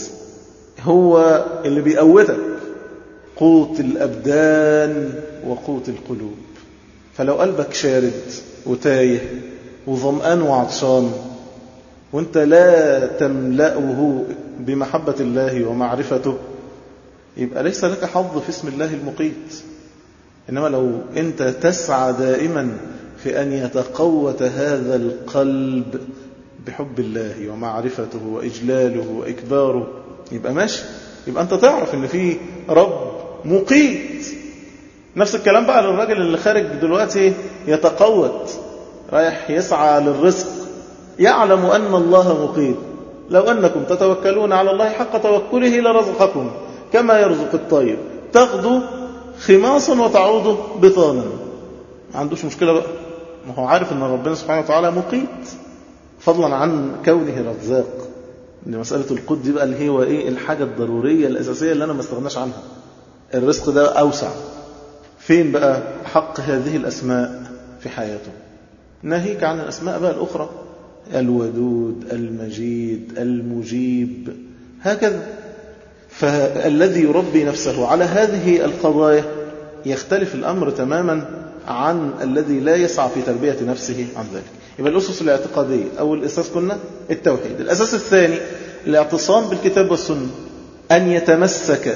هو اللي بيقوتك قوت الأبدان وقوت القلوب فلو قلبك شارد وتايه وظمآن وعطشان وانت لا تملأه بمحبة الله ومعرفته يبقى ليس لك حظ في اسم الله المقيت إنما لو أنت تسعى دائما في أن يتقوت هذا القلب بحب الله ومعرفته وإجلاله وإكباره يبقى ماشي يبقى أنت تعرف أن في رب مقيت نفس الكلام بقى للراجل اللي خارج دلوقتي يتقوت رايح يسعى للرزق يعلم أن الله مقيت لو أنكم تتوكلون على الله حق توكله لرزقكم كما يرزق الطير تغدو خماصا وتعود بطانا ما عندوش مشكلة بقى ما هو عارف أن ربنا سبحانه وتعالى مقيت فضلا عن كونه رزاق ان مسألة القد دي بقى اللي هو إيه الحاجة الضرورية الأساسية اللي أنا ما استغناش عنها الرزق ده أوسع فين بقى حق هذه الأسماء في حياته ناهيك عن الأسماء بقى الأخرى الودود المجيد المجيب هكذا فالذي يربي نفسه على هذه القضايا يختلف الأمر تماما عن الذي لا يسعى في تربية نفسه عن ذلك يبقى الأسس الاعتقادية أو الأساس كنا التوحيد الأساس الثاني الاعتصام بالكتاب والسنة أن يتمسك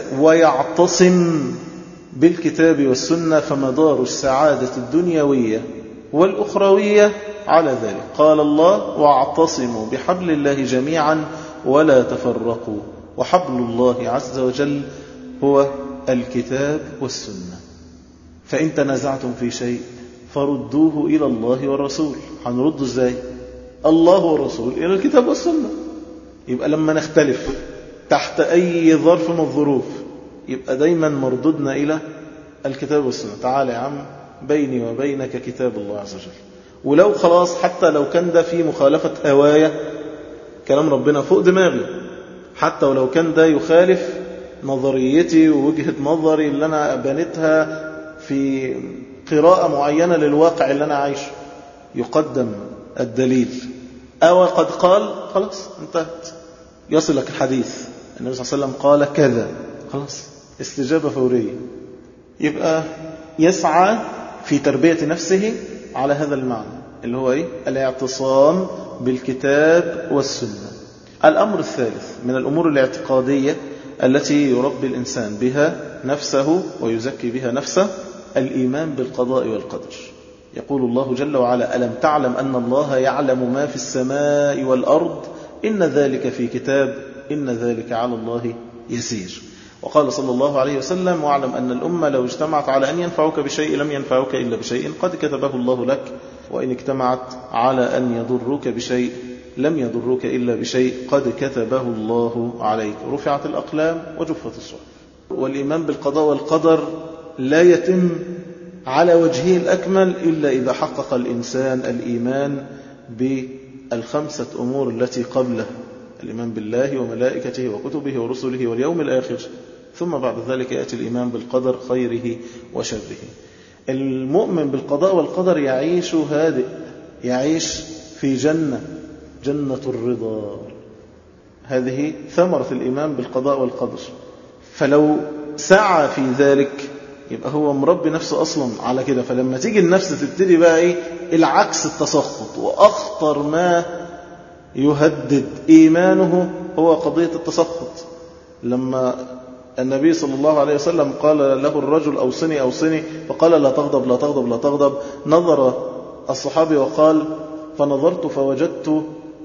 ويعتصم بالكتاب والسنة فمدار السعادة الدنيوية والأخروية على ذلك قال الله واعتصموا بحبل الله جميعا ولا تفرقوا وحبل الله عز وجل هو الكتاب والسنة فإن تنازعتم في شيء فردوه إلى الله والرسول هنرد ازاي الله والرسول إلى الكتاب والسنة يبقى لما نختلف تحت أي ظرف من الظروف يبقى دايما مردودنا إلى الكتاب والسنة تعالى يا عم بيني وبينك كتاب الله عز وجل ولو خلاص حتى لو كان ده في مخالفة هواية كلام ربنا فوق دماغي حتى ولو كان ده يخالف نظريتي ووجهة نظري اللي أنا بنيتها في قراءة معينة للواقع اللي أنا عايشه يقدم الدليل أو قد قال خلاص انتهت يصلك الحديث النبي صلى الله عليه وسلم قال كذا خلاص استجابة فورية يبقى يسعى في تربية نفسه على هذا المعنى اللي هو إيه؟ الاعتصام بالكتاب والسنة الأمر الثالث من الأمور الاعتقادية التي يربي الإنسان بها نفسه ويزكي بها نفسه الإيمان بالقضاء والقدر يقول الله جل وعلا ألم تعلم أن الله يعلم ما في السماء والأرض إن ذلك في كتاب إن ذلك على الله يسير وقال صلى الله عليه وسلم واعلم أن الأمة لو اجتمعت على أن ينفعوك بشيء لم ينفعوك إلا بشيء قد كتبه الله لك وإن اجتمعت على أن يضروك بشيء لم يضروك إلا بشيء قد كتبه الله عليك رفعت الأقلام وجفت الصحف والإيمان بالقضاء والقدر لا يتم على وجهه الأكمل إلا إذا حقق الإنسان الإيمان بالخمسة أمور التي قبله الإيمان بالله وملائكته وكتبه ورسله واليوم الآخر ثم بعد ذلك يأتي الإيمان بالقدر خيره وشره المؤمن بالقضاء والقدر يعيش هادئ يعيش في جنة جنة الرضا هذه ثمرة الإيمان بالقضاء والقدر فلو سعى في ذلك يبقى هو مربي نفسه أصلا على كده فلما تيجي النفس تبتدي بقى إيه العكس التسخط وأخطر ما يهدد إيمانه هو قضية التسخط لما النبي صلى الله عليه وسلم قال له الرجل أوصني أوصني فقال لا تغضب لا تغضب لا تغضب نظر الصحابي وقال فنظرت فوجدت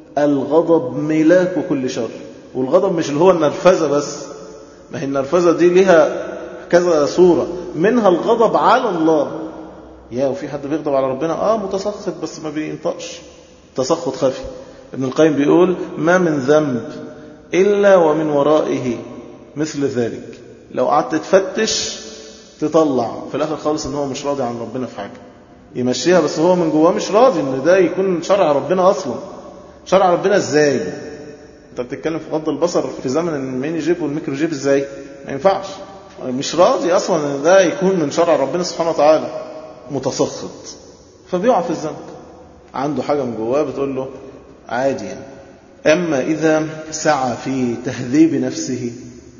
الغضب ملاك كل شر والغضب مش اللي هو النرفزة بس ما هي النرفزة دي لها كذا صورة منها الغضب على الله يا وفي حد بيغضب على ربنا آه متسخط بس ما بينطقش تسخط خفي ابن القيم بيقول ما من ذنب إلا ومن ورائه مثل ذلك لو قعدت تفتش تطلع في الآخر خالص ان هو مش راضي عن ربنا في حاجة يمشيها بس هو من جواه مش راضي ان ده يكون شرع ربنا أصلا شرع ربنا ازاي انت بتتكلم في غض البصر في زمن الميني جيب والميكرو جيب ازاي ما ينفعش مش راضي أصلا ان ده يكون من شرع ربنا سبحانه وتعالى متسخط فبيقع في الذنب عنده حاجة من جواه بتقول له عادي يعني أما إذا سعى في تهذيب نفسه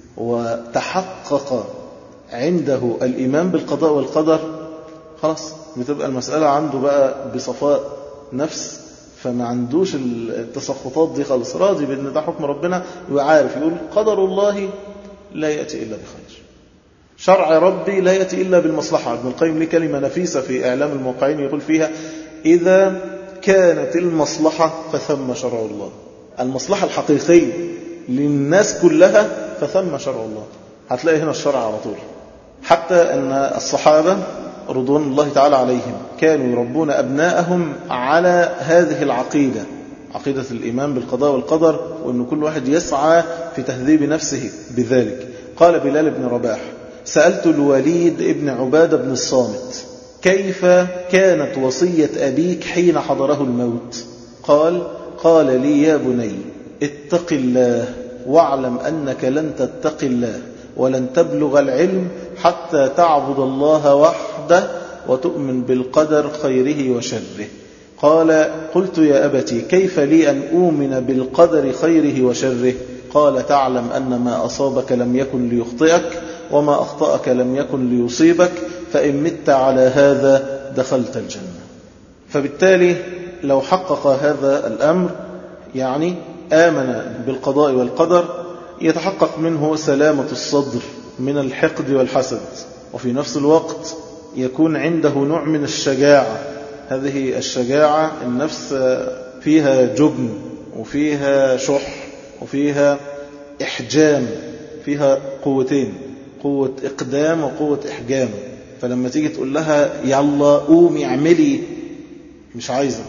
وتحقق عنده الإيمان بالقضاء والقدر خلاص بتبقى المسألة عنده بقى بصفاء نفس فما عندوش التسخطات دي خالص راضي بأن ده حكم ربنا وعارف يقول قدر الله لا يأتي إلا بخير شرع ربي لا يأتي إلا بالمصلحة ابن القيم ليه كلمة نفيسة في إعلام الموقعين يقول فيها إذا كانت المصلحة فثم شرع الله المصلحة الحقيقية للناس كلها فثم شرع الله هتلاقي هنا الشرع على طول حتى أن الصحابة رضوان الله تعالى عليهم كانوا يربون أبناءهم على هذه العقيدة عقيدة الإيمان بالقضاء والقدر وأن كل واحد يسعى في تهذيب نفسه بذلك قال بلال بن رباح سألت الوليد بن عبادة بن الصامت كيف كانت وصية أبيك حين حضره الموت قال قال لي يا بني اتق الله واعلم أنك لن تتق الله ولن تبلغ العلم حتى تعبد الله وحده وتؤمن بالقدر خيره وشره قال قلت يا أبتي كيف لي أن أؤمن بالقدر خيره وشره قال تعلم أن ما أصابك لم يكن ليخطئك وما أخطأك لم يكن ليصيبك فإن مت على هذا دخلت الجنة فبالتالي لو حقق هذا الأمر يعني آمن بالقضاء والقدر يتحقق منه سلامة الصدر من الحقد والحسد وفي نفس الوقت يكون عنده نوع من الشجاعة هذه الشجاعة النفس فيها جبن وفيها شح وفيها إحجام فيها قوتين قوة إقدام وقوة إحجام فلما تيجي تقول لها يلا قومي اعملي مش عايزة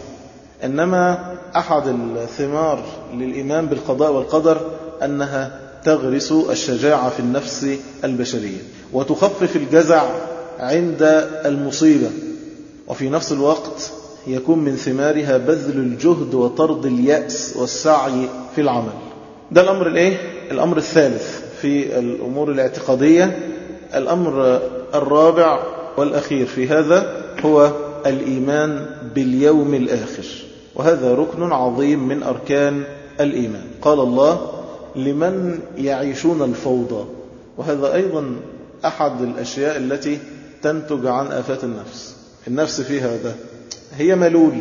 إنما أحد الثمار للإيمان بالقضاء والقدر أنها تغرس الشجاعة في النفس البشرية وتخفف الجزع عند المصيبة وفي نفس الوقت يكون من ثمارها بذل الجهد وطرد اليأس والسعي في العمل ده الأمر الإيه؟ الأمر الثالث في الأمور الاعتقادية الأمر الرابع والأخير في هذا هو الإيمان باليوم الآخر وهذا ركن عظيم من أركان الإيمان قال الله لمن يعيشون الفوضى وهذا أيضا أحد الأشياء التي تنتج عن آفات النفس النفس فيها ده هي ملول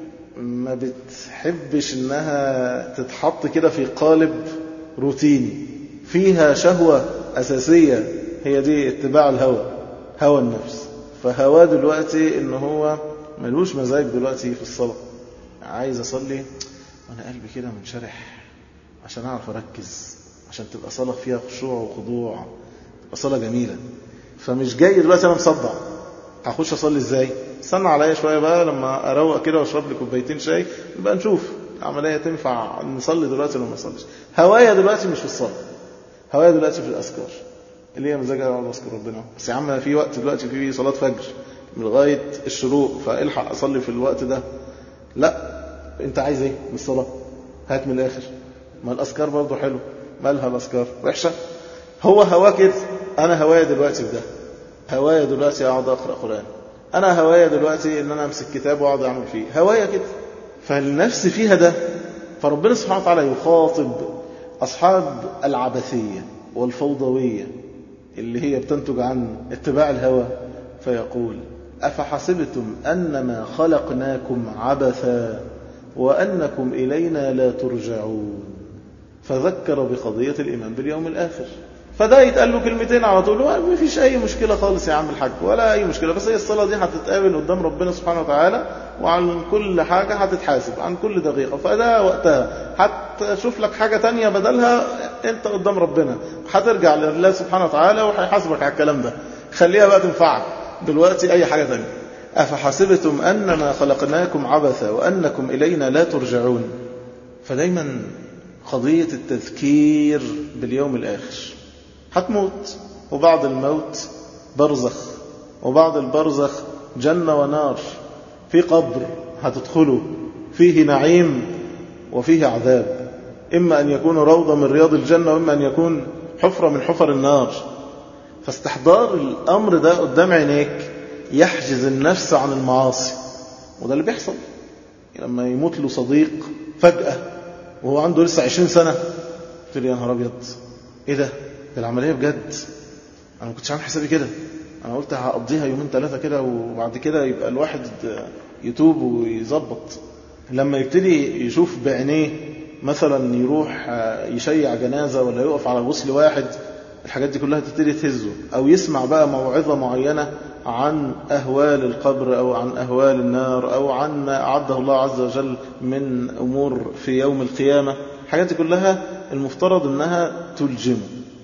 ما بتحبش انها تتحط كده في قالب روتيني فيها شهوة أساسية هي دي اتباع الهوى هوى النفس فهواه دلوقتي ان هو ملوش مزاج دلوقتي في الصلاة عايز أصلي وأنا قلبي كده منشرح عشان أعرف أركز عشان تبقى صلاة فيها خشوع وخضوع تبقى صلاة جميلة فمش جاي دلوقتي أنا مصدع هخش أصلي إزاي استنى عليا شوية بقى لما أروق كده وأشرب لي كوبايتين شاي نبقى نشوف العملية تنفع نصلي دلوقتي ولا ما نصليش هوايا دلوقتي مش في الصلاة هوايا دلوقتي في الأذكار اللي هي مزاجها اقعد اذكر ربنا بس يا عم في وقت دلوقتي في صلاه فجر من لغايه الشروق فالحق اصلي في الوقت ده لا انت عايز ايه من الصلاه هات من الاخر ما الاذكار برضه حلو مالها الاذكار وحشه هو هواه كده انا هوايا دلوقتي في ده هوايا دلوقتي اقعد اقرا قران انا هوايا دلوقتي ان انا امسك كتاب واقعد اعمل فيه هوايا كده فالنفس فيها ده فربنا سبحانه وتعالى يخاطب اصحاب العبثيه والفوضويه اللي هي بتنتج عن اتباع الهوى فيقول أفحسبتم أنما خلقناكم عبثا وأنكم إلينا لا ترجعون فذكر بقضية الإيمان باليوم الآخر فده يتقال له كلمتين على طول ما فيش أي مشكلة خالص يا عم الحاج ولا أي مشكلة بس هي الصلاة دي هتتقابل قدام ربنا سبحانه وتعالى وعن كل حاجة هتتحاسب عن كل دقيقة فده وقتها هتشوف لك حاجة تانية بدلها أنت قدام ربنا هترجع لله سبحانه وتعالى وهيحاسبك على الكلام ده خليها بقى تنفعك دلوقتي أي حاجة تانية أفحسبتم أنما خلقناكم عبثا وأنكم إلينا لا ترجعون فدايما قضية التذكير باليوم الآخر هتموت وبعد الموت برزخ وبعد البرزخ جنة ونار في قبر هتدخله فيه نعيم وفيه عذاب إما أن يكون روضة من رياض الجنة وإما أن يكون حفرة من حفر النار فاستحضار الأمر ده قدام عينيك يحجز النفس عن المعاصي وده اللي بيحصل لما يموت له صديق فجأة وهو عنده لسه عشرين سنة قلت يا نهار أبيض إيه ده؟ ده العملية بجد أنا ما كنتش عامل حسابي كده أنا قلت هقضيها يومين ثلاثة كده وبعد كده يبقى الواحد يتوب ويظبط لما يبتدي يشوف بعينيه مثلا يروح يشيع جنازة ولا يقف على غسل واحد الحاجات دي كلها تبتدي تهزه أو يسمع بقى موعظة معينة عن أهوال القبر أو عن أهوال النار أو عن أعده الله عز وجل من أمور في يوم القيامة الحاجات دي كلها المفترض أنها تلجمه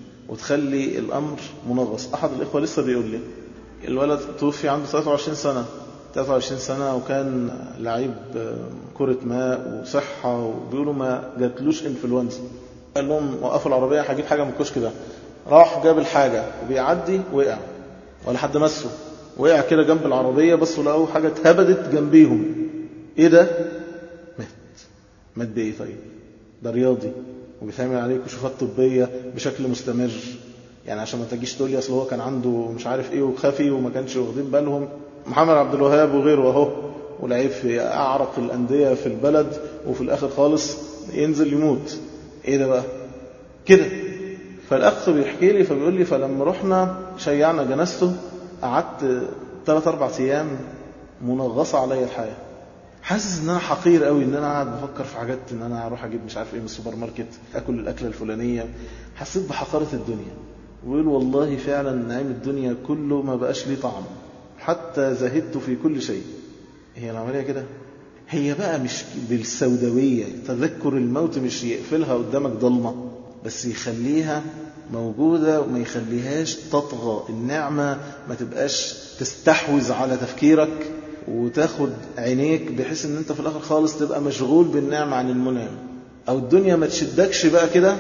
وتخلي الأمر منغص أحد الإخوة لسه بيقول لي الولد توفي عنده 23 سنة 23 سنة وكان لعيب كرة ماء وصحة وبيقولوا ما جاتلوش انفلونزا قال لهم وقفوا العربية هجيب حاجة من الكشك ده راح جاب الحاجة وبيعدي وقع ولا حد مسه وقع كده جنب العربية بصوا لقوا حاجة اتهبدت جنبيهم ايه ده مات مات بايه طيب ده رياضي وبيتعمل عليه كشوفات طبية بشكل مستمر يعني عشان ما تجيش تقول لي اصل هو كان عنده مش عارف ايه وخفي وما كانش واخدين بالهم محمد عبد الوهاب وغيره اهو ولعيب في اعرق الانديه في البلد وفي الاخر خالص ينزل يموت ايه ده بقى كده فالاخ بيحكي لي فبيقول لي فلما رحنا شيعنا جنازته قعدت ثلاث اربع ايام منغصه عليا الحياه حاسس ان انا حقير قوي ان انا قاعد بفكر في حاجات ان انا اروح اجيب مش عارف ايه من السوبر ماركت اكل الاكله الفلانيه حسيت بحقاره الدنيا ويقول والله فعلا نعيم الدنيا كله ما بقاش ليه طعم حتى زهدت في كل شيء هي العمليه كده هي بقى مش بالسوداويه تذكر الموت مش يقفلها قدامك ضلمه بس يخليها موجودة وما يخليهاش تطغى النعمة ما تبقاش تستحوذ على تفكيرك وتاخد عينيك بحيث ان انت في الاخر خالص تبقى مشغول بالنعمة عن المنعم او الدنيا ما تشدكش بقى كده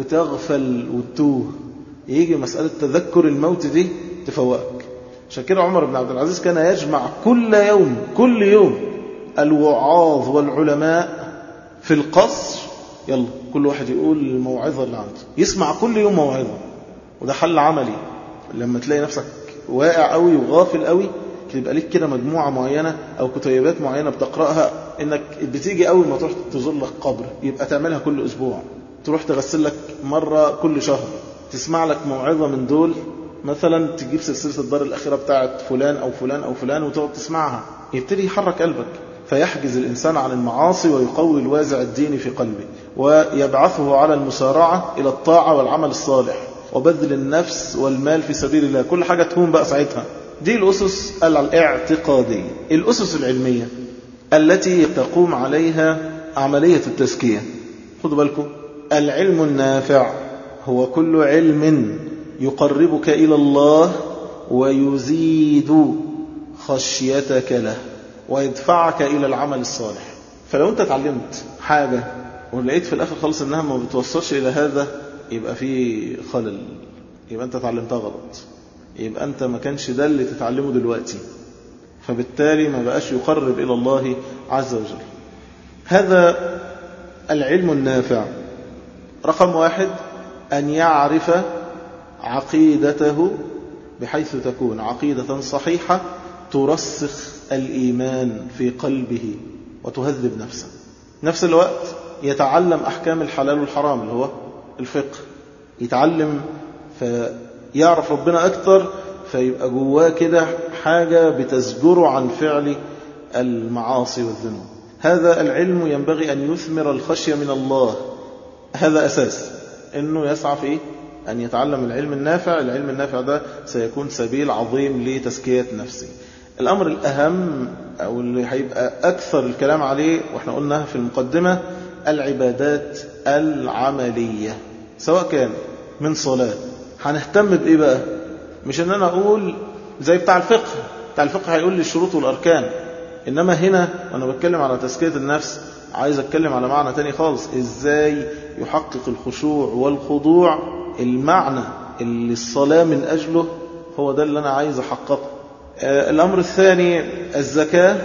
وتغفل وتتوه يجي مسألة تذكر الموت دي تفوقك عشان كده عمر بن عبد العزيز كان يجمع كل يوم كل يوم الوعاظ والعلماء في القصر يلا كل واحد يقول الموعظة اللي عنده يسمع كل يوم موعظة وده حل عملي لما تلاقي نفسك واقع قوي وغافل قوي تبقى ليك كده مجموعة معينة أو كتيبات معينة بتقرأها إنك بتيجي أول ما تروح تزور لك قبر يبقى تعملها كل أسبوع تروح تغسل لك مرة كل شهر تسمع لك موعظة من دول مثلا تجيب سلسلة الدار الأخيرة بتاعت فلان أو فلان أو فلان وتقعد تسمعها يبتدي يحرك قلبك فيحجز الإنسان عن المعاصي ويقوي الوازع الديني في قلبه ويبعثه على المسارعة إلى الطاعة والعمل الصالح وبذل النفس والمال في سبيل الله كل حاجة تهون بقى ساعتها دي الأسس الاعتقادية الأسس العلمية التي تقوم عليها عملية التزكية خدوا بالكم العلم النافع هو كل علم يقربك إلى الله ويزيد خشيتك له ويدفعك إلى العمل الصالح فلو أنت اتعلمت حاجة ولقيت في الآخر خالص إنها ما بتوصلش إلى هذا يبقى في خلل يبقى أنت اتعلمتها غلط يبقى أنت ما كانش ده اللي تتعلمه دلوقتي فبالتالي ما بقاش يقرب إلى الله عز وجل هذا العلم النافع رقم واحد أن يعرف عقيدته بحيث تكون عقيدة صحيحة ترسخ الإيمان في قلبه وتهذب نفسه نفس الوقت يتعلم أحكام الحلال والحرام اللي هو الفقه يتعلم فيعرف ربنا أكثر فيبقى جواه كده حاجة بتزجره عن فعل المعاصي والذنوب هذا العلم ينبغي أن يثمر الخشية من الله هذا أساس أنه يسعى في إيه؟ أن يتعلم العلم النافع العلم النافع ده سيكون سبيل عظيم لتزكية نفسه الأمر الأهم أو اللي هيبقى أكثر الكلام عليه وإحنا قلناها في المقدمة العبادات العملية سواء كان من صلاة هنهتم بإيه بقى مش أن أنا أقول زي بتاع الفقه بتاع الفقه هيقول لي الشروط والأركان إنما هنا وأنا بتكلم على تزكية النفس عايز أتكلم على معنى تاني خالص إزاي يحقق الخشوع والخضوع المعنى اللي الصلاة من أجله هو ده اللي أنا عايز أحققه الأمر الثاني الزكاة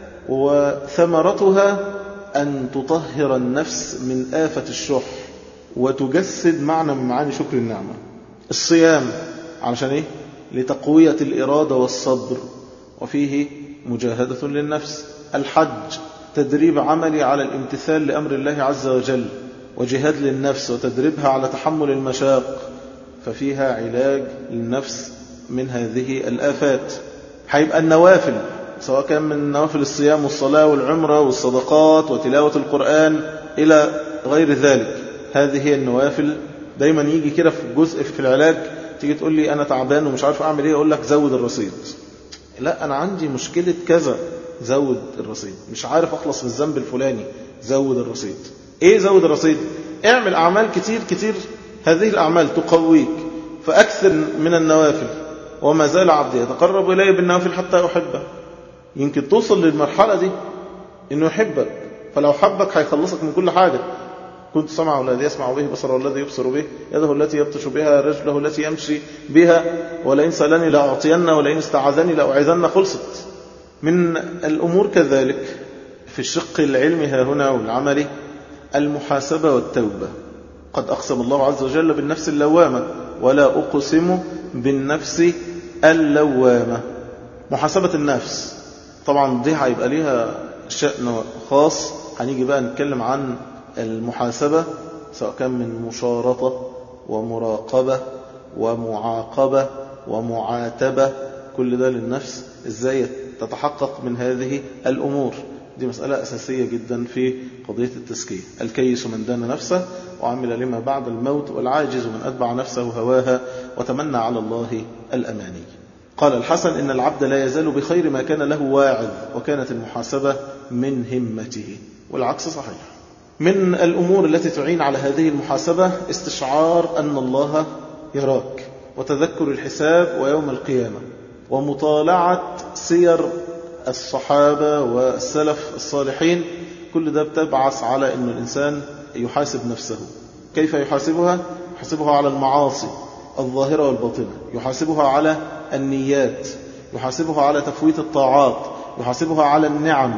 وثمرتها أن تطهر النفس من آفة الشح وتجسد معنى من معاني شكر النعمة الصيام علشان إيه؟ لتقوية الإرادة والصبر وفيه مجاهدة للنفس الحج تدريب عملي على الامتثال لأمر الله عز وجل وجهاد للنفس وتدريبها على تحمل المشاق ففيها علاج للنفس من هذه الآفات هيبقى النوافل سواء كان من نوافل الصيام والصلاة والعمرة والصدقات وتلاوة القرآن إلى غير ذلك هذه هي النوافل دايما يجي كده في جزء في العلاج تيجي تقول لي أنا تعبان ومش عارف أعمل إيه أقول لك زود الرصيد لا أنا عندي مشكلة كذا زود الرصيد مش عارف أخلص من الذنب الفلاني زود الرصيد إيه زود الرصيد اعمل أعمال كتير كتير هذه الأعمال تقويك فأكثر من النوافل وما زال عبدي يتقرب إلي بالنوافل حتى أحبه يمكن توصل للمرحلة دي انه يحبك فلو حبك هيخلصك من كل حاجة كنت سمعه الذي يسمع به بصره الذي يبصر به يده التي يبطش بها رجله التي يمشي بها ولئن سألني لأعطين ولئن استعاذني لأعيذن خلصت من الأمور كذلك في الشق العلمي ها هنا والعملي المحاسبة والتوبة قد أقسم الله عز وجل بالنفس اللوامة ولا أقسم بالنفس اللوامة محاسبة النفس طبعا دي هيبقى ليها شأن خاص هنيجي بقى نتكلم عن المحاسبة سواء كان من مشارطة ومراقبة ومعاقبة ومعاتبة كل ده للنفس ازاي تتحقق من هذه الأمور دي مسألة أساسية جدا في قضية التزكية الكيس من دان نفسه وعمل لما بعد الموت والعاجز من أتبع نفسه هواها وتمنى على الله الأماني قال الحسن إن العبد لا يزال بخير ما كان له واعظ وكانت المحاسبة من همته والعكس صحيح من الأمور التي تعين على هذه المحاسبة استشعار أن الله يراك وتذكر الحساب ويوم القيامة ومطالعة سير الصحابة والسلف الصالحين كل ده بتبعث على أن الإنسان يحاسب نفسه كيف يحاسبها؟ يحاسبها على المعاصي الظاهرة والباطنة يحاسبها على النيات يحاسبها على تفويت الطاعات يحاسبها على النعم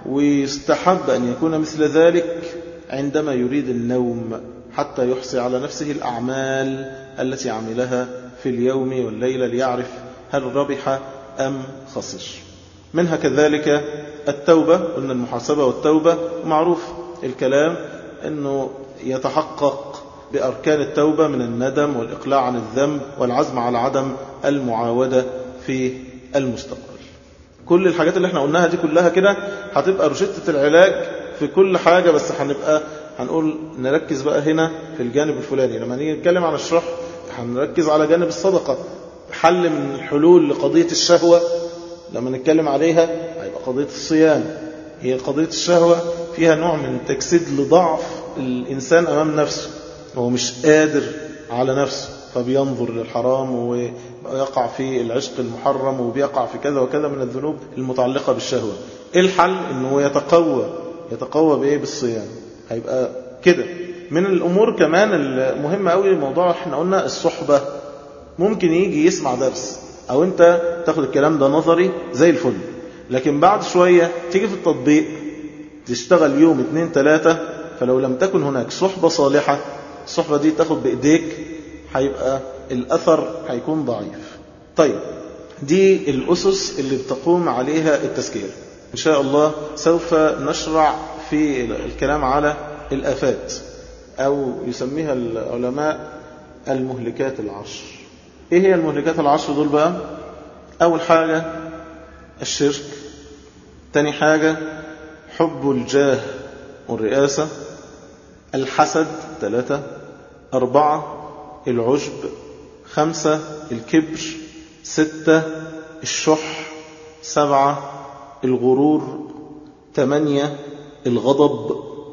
ويستحب أن يكون مثل ذلك عندما يريد النوم حتى يحصي على نفسه الأعمال التي عملها في اليوم والليلة ليعرف هل ربح أم خسر منها كذلك التوبة قلنا المحاسبة والتوبة معروف الكلام أنه يتحقق بأركان التوبة من الندم والإقلاع عن الذنب والعزم على عدم المعاودة في المستقبل كل الحاجات اللي احنا قلناها دي كلها كده هتبقى روشتة العلاج في كل حاجة بس هنبقى هنقول نركز بقى هنا في الجانب الفلاني لما نيجي نتكلم عن الشرح هنركز على جانب الصدقة حل من الحلول لقضية الشهوة لما نتكلم عليها هيبقى قضية الصيام هي قضية الشهوة فيها نوع من تجسيد لضعف الإنسان أمام نفسه هو مش قادر على نفسه فبينظر للحرام ويقع في العشق المحرم وبيقع في كذا وكذا من الذنوب المتعلقة بالشهوة إيه الحل إنه يتقوى يتقوى بإيه بالصيام هيبقى كده من الأمور كمان المهمة قوي الموضوع احنا قلنا الصحبة ممكن يجي يسمع درس أو أنت تاخد الكلام ده نظري زي الفل لكن بعد شوية تيجي في التطبيق تشتغل يوم اتنين تلاتة فلو لم تكن هناك صحبة صالحة الصحبة دي تاخد بإيديك هيبقى الأثر هيكون ضعيف طيب دي الأسس اللي بتقوم عليها التزكية إن شاء الله سوف نشرع في الكلام على الآفات أو يسميها العلماء المهلكات العشر إيه هي المهلكات العشر دول بقى أول حاجة الشرك تاني حاجة حب الجاه والرئاسة الحسد ثلاثة أربعة العجب خمسة الكبر ستة الشح سبعة الغرور ثمانية الغضب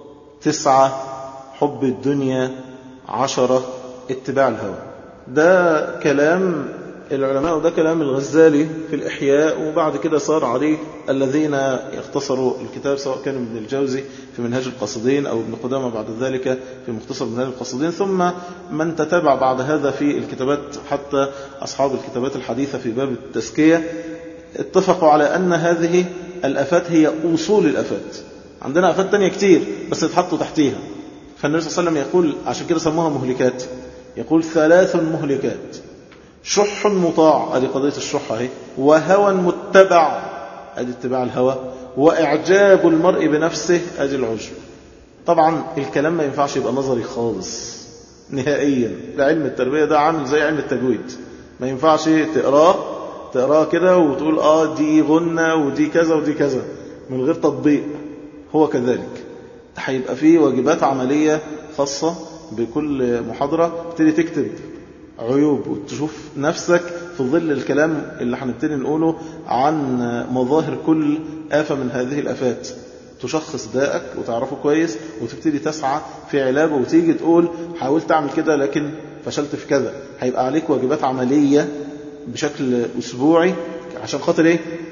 تسعة حب الدنيا عشرة اتباع الهوى ده كلام العلماء وده كلام الغزالي في الإحياء وبعد كده صار عليه الذين يختصروا الكتاب سواء كان ابن الجوزي في منهاج القصدين أو ابن قدامة بعد ذلك في مختصر منهاج القصدين ثم من تتابع بعد هذا في الكتابات حتى أصحاب الكتابات الحديثة في باب التزكية اتفقوا على أن هذه الأفات هي أصول الأفات عندنا أفات تانية كتير بس اتحطوا تحتيها فالنبي صلى الله عليه وسلم يقول عشان كده سموها مهلكات يقول ثلاث مهلكات شح مطاع ادي قضيه الشح اهي وهوى متبع ادي اتباع الهوى واعجاب المرء بنفسه ادي العجب طبعا الكلام ما ينفعش يبقى نظري خالص نهائيا علم التربيه ده عامل زي علم التجويد ما ينفعش تقراه تقراه كده وتقول اه دي غنى ودي كذا ودي كذا من غير تطبيق هو كذلك هيبقى فيه واجبات عمليه خاصه بكل محاضره تبتدي تكتب عيوب وتشوف نفسك في ظل الكلام اللي هنبتدي نقوله عن مظاهر كل آفة من هذه الآفات تشخص داءك وتعرفه كويس وتبتدي تسعى في علاجه وتيجي تقول حاولت أعمل كده لكن فشلت في كذا هيبقى عليك واجبات عملية بشكل أسبوعي عشان خاطر إيه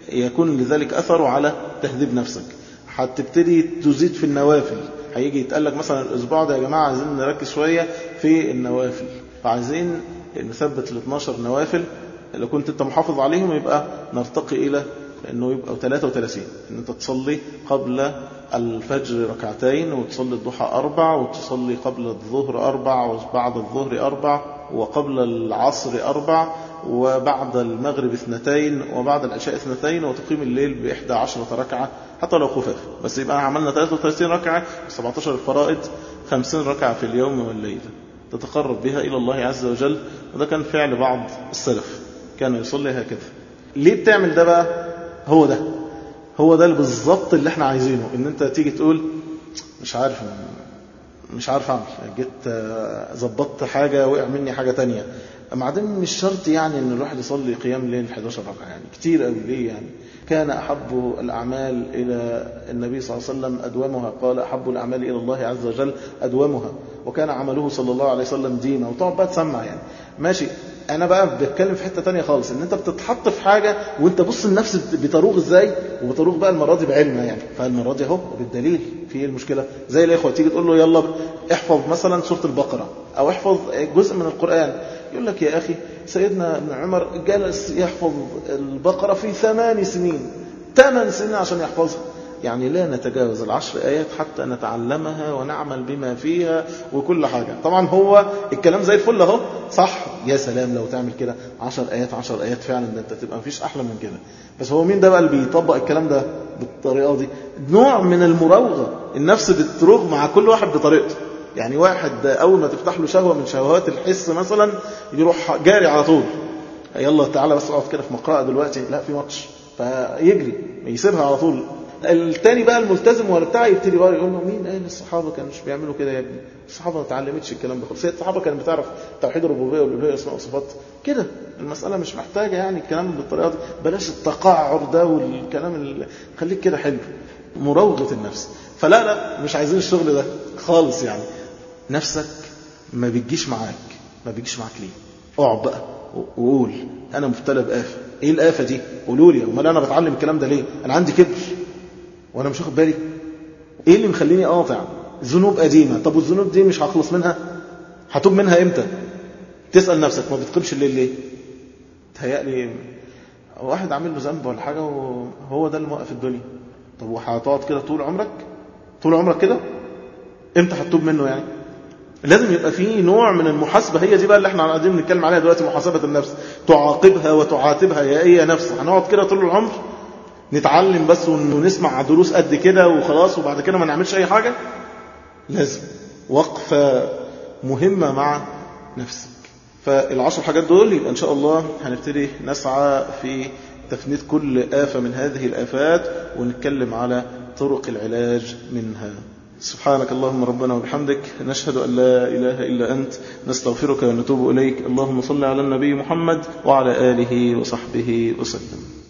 يكون لذلك أثره على تهذيب نفسك هتبتدي تزيد في النوافل هيجي يتقال لك مثلا الأسبوع ده يا جماعة عايزين نركز شوية في النوافل فعايزين نثبت ال 12 نوافل لو كنت انت محافظ عليهم يبقى نرتقي إلى انه يبقى 33 ان انت تصلي قبل الفجر ركعتين وتصلي الضحى أربع وتصلي قبل الظهر أربع وبعد الظهر أربع وقبل العصر أربع وبعد المغرب اثنتين وبعد العشاء اثنتين وتقيم الليل بإحدى عشرة ركعة حتى لو خفاف بس يبقى عملنا 33 ركعة 17 الفرائض 50 ركعة في اليوم والليلة تتقرب بها إلى الله عز وجل وده كان فعل بعض السلف كان يصلي هكذا ليه بتعمل ده بقى هو ده هو ده بالظبط اللي احنا عايزينه ان انت تيجي تقول مش عارف مش عارف اعمل جيت ظبطت حاجة وقع مني حاجة تانية بعدين مش شرط يعني ان الواحد يصلي قيام ليل 11 ركعة يعني كتير قوي ليه يعني كان أحب الأعمال إلى النبي صلى الله عليه وسلم أدومها قال أحب الأعمال إلى الله عز وجل أدومها وكان عمله صلى الله عليه وسلم دينا وتقعد بقى تسمع يعني ماشي انا بقى بتكلم في حته تانية خالص ان انت بتتحط في حاجه وانت بص النفس بتروغ ازاي وبتروغ بقى المره دي بعلمها يعني فالمره دي اهو بالدليل في المشكله زي الاخوه تيجي تقول له يلا احفظ مثلا سوره البقره او احفظ جزء من القران يقول لك يا اخي سيدنا ابن عمر جلس يحفظ البقره في ثمان سنين ثمان سنين عشان يحفظها يعني لا نتجاوز العشر آيات حتى نتعلمها ونعمل بما فيها وكل حاجة طبعا هو الكلام زي الفل اهو صح يا سلام لو تعمل كده عشر آيات عشر آيات فعلا ده انت تبقى مفيش أحلى من كده بس هو مين ده بقى اللي بيطبق الكلام ده بالطريقة دي نوع من المراوغة النفس بتروغ مع كل واحد بطريقته يعني واحد أول ما تفتح له شهوة من شهوات الحس مثلا يروح جاري على طول يلا تعالى بس اقعد كده في مقرأة دلوقتي لا في ماتش فيجري يسيبها على طول التاني بقى الملتزم ولا بتاع يبتدي بقى يقول له مين قال الصحابه كانوا مش بيعملوا كده يا ابني الصحابه ما اتعلمتش الكلام ده خالص الصحابه كانت بتعرف توحيد الربوبيه والالوهيه اسماء وصفات كده المساله مش محتاجه يعني الكلام بالطريقه دي بلاش التقعر ده والكلام اللي خليك كده حلو مراوغه النفس فلا لا مش عايزين الشغل ده خالص يعني نفسك ما بتجيش معاك ما بيجيش معاك ليه اقعد بقى وقول انا مبتلى بآفة ايه الآفة دي قولوا لي امال انا بتعلم الكلام ده ليه انا عندي كبر وانا مش واخد بالي ايه اللي مخليني قاطع ذنوب قديمه طب والذنوب دي مش هخلص منها هتوب منها امتى تسال نفسك ما بتقيمش الليل ليه تهيألي واحد عامل له ذنب ولا حاجه وهو ده اللي موقف الدنيا طب وهتقعد كده طول عمرك طول عمرك كده امتى هتتوب منه يعني لازم يبقى في نوع من المحاسبة هي دي بقى اللي احنا قاعدين بنتكلم عليها دلوقتي محاسبة النفس تعاقبها وتعاتبها يا ايه يا نفس هنقعد كده طول العمر نتعلم بس ونسمع دروس قد كده وخلاص وبعد كده ما نعملش أي حاجة لازم وقفة مهمة مع نفسك فالعشر حاجات دول يبقى إن شاء الله هنبتدي نسعى في تفنيد كل آفة من هذه الآفات ونتكلم على طرق العلاج منها سبحانك اللهم ربنا وبحمدك نشهد أن لا إله إلا أنت نستغفرك ونتوب إليك اللهم صل على النبي محمد وعلى آله وصحبه وسلم